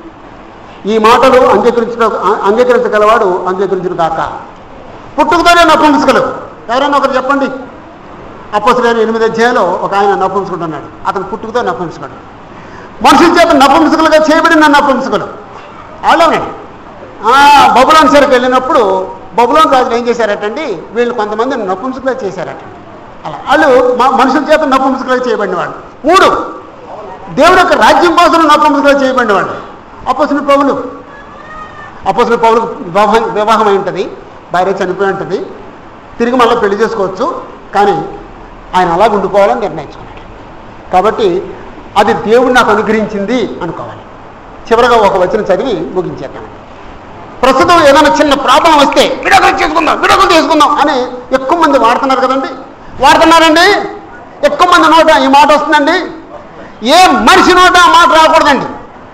ఈ మాటలు అంగీకరించిన అంగీకరించగలవాడు అంగీకరించిన కాక పుట్టుకతోనే నపుంసకులు ఎవరైనా ఒకరు చెప్పండి అప్పసులైన ఎనిమిది అధ్యాయంలో ఒక ఆయన నపుంసకుడు అన్నాడు అతను పుట్టుకతో నపుంసకుడు మనుషుల చేత నపుంసకులుగా చేయబడిన నపుంసకులు వాళ్ళేనండి బబులోన్ సరికి వెళ్ళినప్పుడు బబులోన్ రాజులు ఏం చేశారటండి వీళ్ళు కొంతమంది నపుంసకులుగా చేశారటండి అలా వాళ్ళు మ- మనుషుల చేత నపుంసకులుగా చేయబడిన వాళ్ళు మూడు దేవుడు యొక్క రాజ్యం కోసం నపుంసకులుగా చేయబడిన వాళ్ళు అప్పసిన పౌలు అప్పసిన పౌలకు వివాహం వివాహం అయి ఉంటుంది భార్య చనిపోయి ఉంటుంది తిరిగి మళ్ళీ పెళ్లి చేసుకోవచ్చు కానీ ఆయన అలాగ ఉండిపోవాలని నిర్ణయించుకున్నాడు కాబట్టి అది దేవుడు నాకు అనుగ్రహించింది అనుకోవాలి చివరగా ఒక వచనం చదివి ముగించేద్దాం ప్రస్తుతం ఏదైనా చిన్న ప్రాబ్లం వస్తే విడాకులు చేసుకుందాం విడాకులు చేసుకుందాం అని ఎక్కువ మంది వాడుతున్నారు కదండి వాడుతున్నారండి ఎక్కువ మంది నోట ఈ మాట వస్తుందండి ఏ మనిషి నోట ఆ మాట రాకూడదండి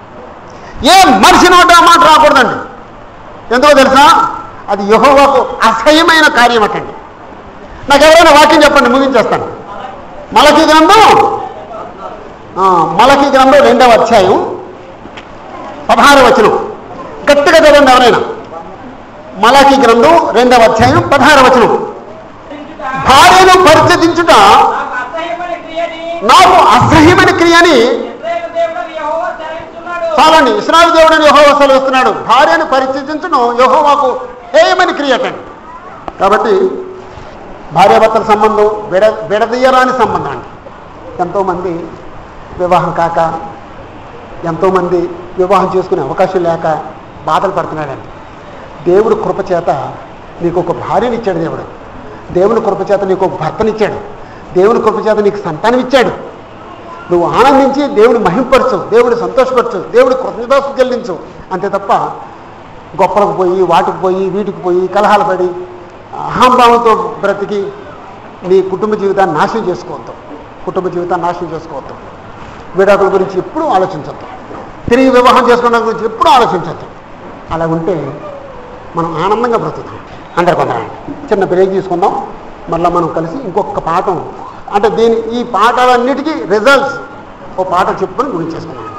ఏ మనిషి నోట ఆ మాట రాకూడదండి ఎందుకో తెలుసా అది యహోవాకు అసహ్యమైన కార్యం అటండి నాకు ఎవరైనా వాక్యం చెప్పండి ముగించేస్తాను మలకి గ్రంథం ఆ, మలకి గ్రంథం రెండవ అధ్యాయం పదహారు వచనం గట్టిగా చదవండి ఎవరైనా మలాకి గ్రంథం రెండవ అధ్యాయం పదహారు వచనం భార్యను పరిచయించుట నాకు అసహ్యమైన క్రియని నాకు అసహ్యమైన క్రియని ఇశ్రాయేలు దేవుడని యెహోవా సెలవిస్తున్నాడు. చాలండి ఇస్రాయల్ దేవుడని యహోవా సెలవిస్తున్నాడు భార్యను పరిచయించడం యహోవాకు హేయమని క్రియటండి కాబట్టి భార్యాభర్తల సంబంధం విడ విడదీయరాని సంబంధం అండి ఎంతోమంది వివాహం కాక ఎంతోమంది వివాహం చేసుకునే అవకాశం లేక బాధలు పడుతున్నాడండి దేవుడు కృపచేత నీకు ఒక భార్యని ఇచ్చాడు దేవుడు దేవుని కృపచేత నీకు ఒక భర్తనిచ్చాడు దేవుని కృపచేత నీకు సంతానం ఇచ్చాడు నువ్వు ఆనందించి దేవుని మహింపరచు దేవుని సంతోషపరచు దేవుడి కృతజ్ఞతాసు చెల్లించు అంతే తప్ప గొప్పలకు పోయి వాటికి పోయి వీటికి పోయి కలహాలు పడి అహంభావంతో బ్రతికి నీ కుటుంబ జీవితాన్ని నాశనం చేసుకోవద్దు కుటుంబ జీవితాన్ని నాశనం చేసుకోవద్దు విడాకుల గురించి ఎప్పుడూ ఆలోచించద్దు తిరిగి వివాహం చేసుకోవడం గురించి ఎప్పుడూ ఆలోచించద్దు అలా ఉంటే మనం ఆనందంగా బ్రతుకుతాం అందరు కొందరు చిన్న బ్రేక్ తీసుకుందాం మళ్ళీ మనం కలిసి ఇంకొక పాఠం అంటే దీని ఈ పాఠాలన్నిటికీ రిజల్ట్స్ ఓ పాట చెప్పుకొని ముగించేసుకుందాం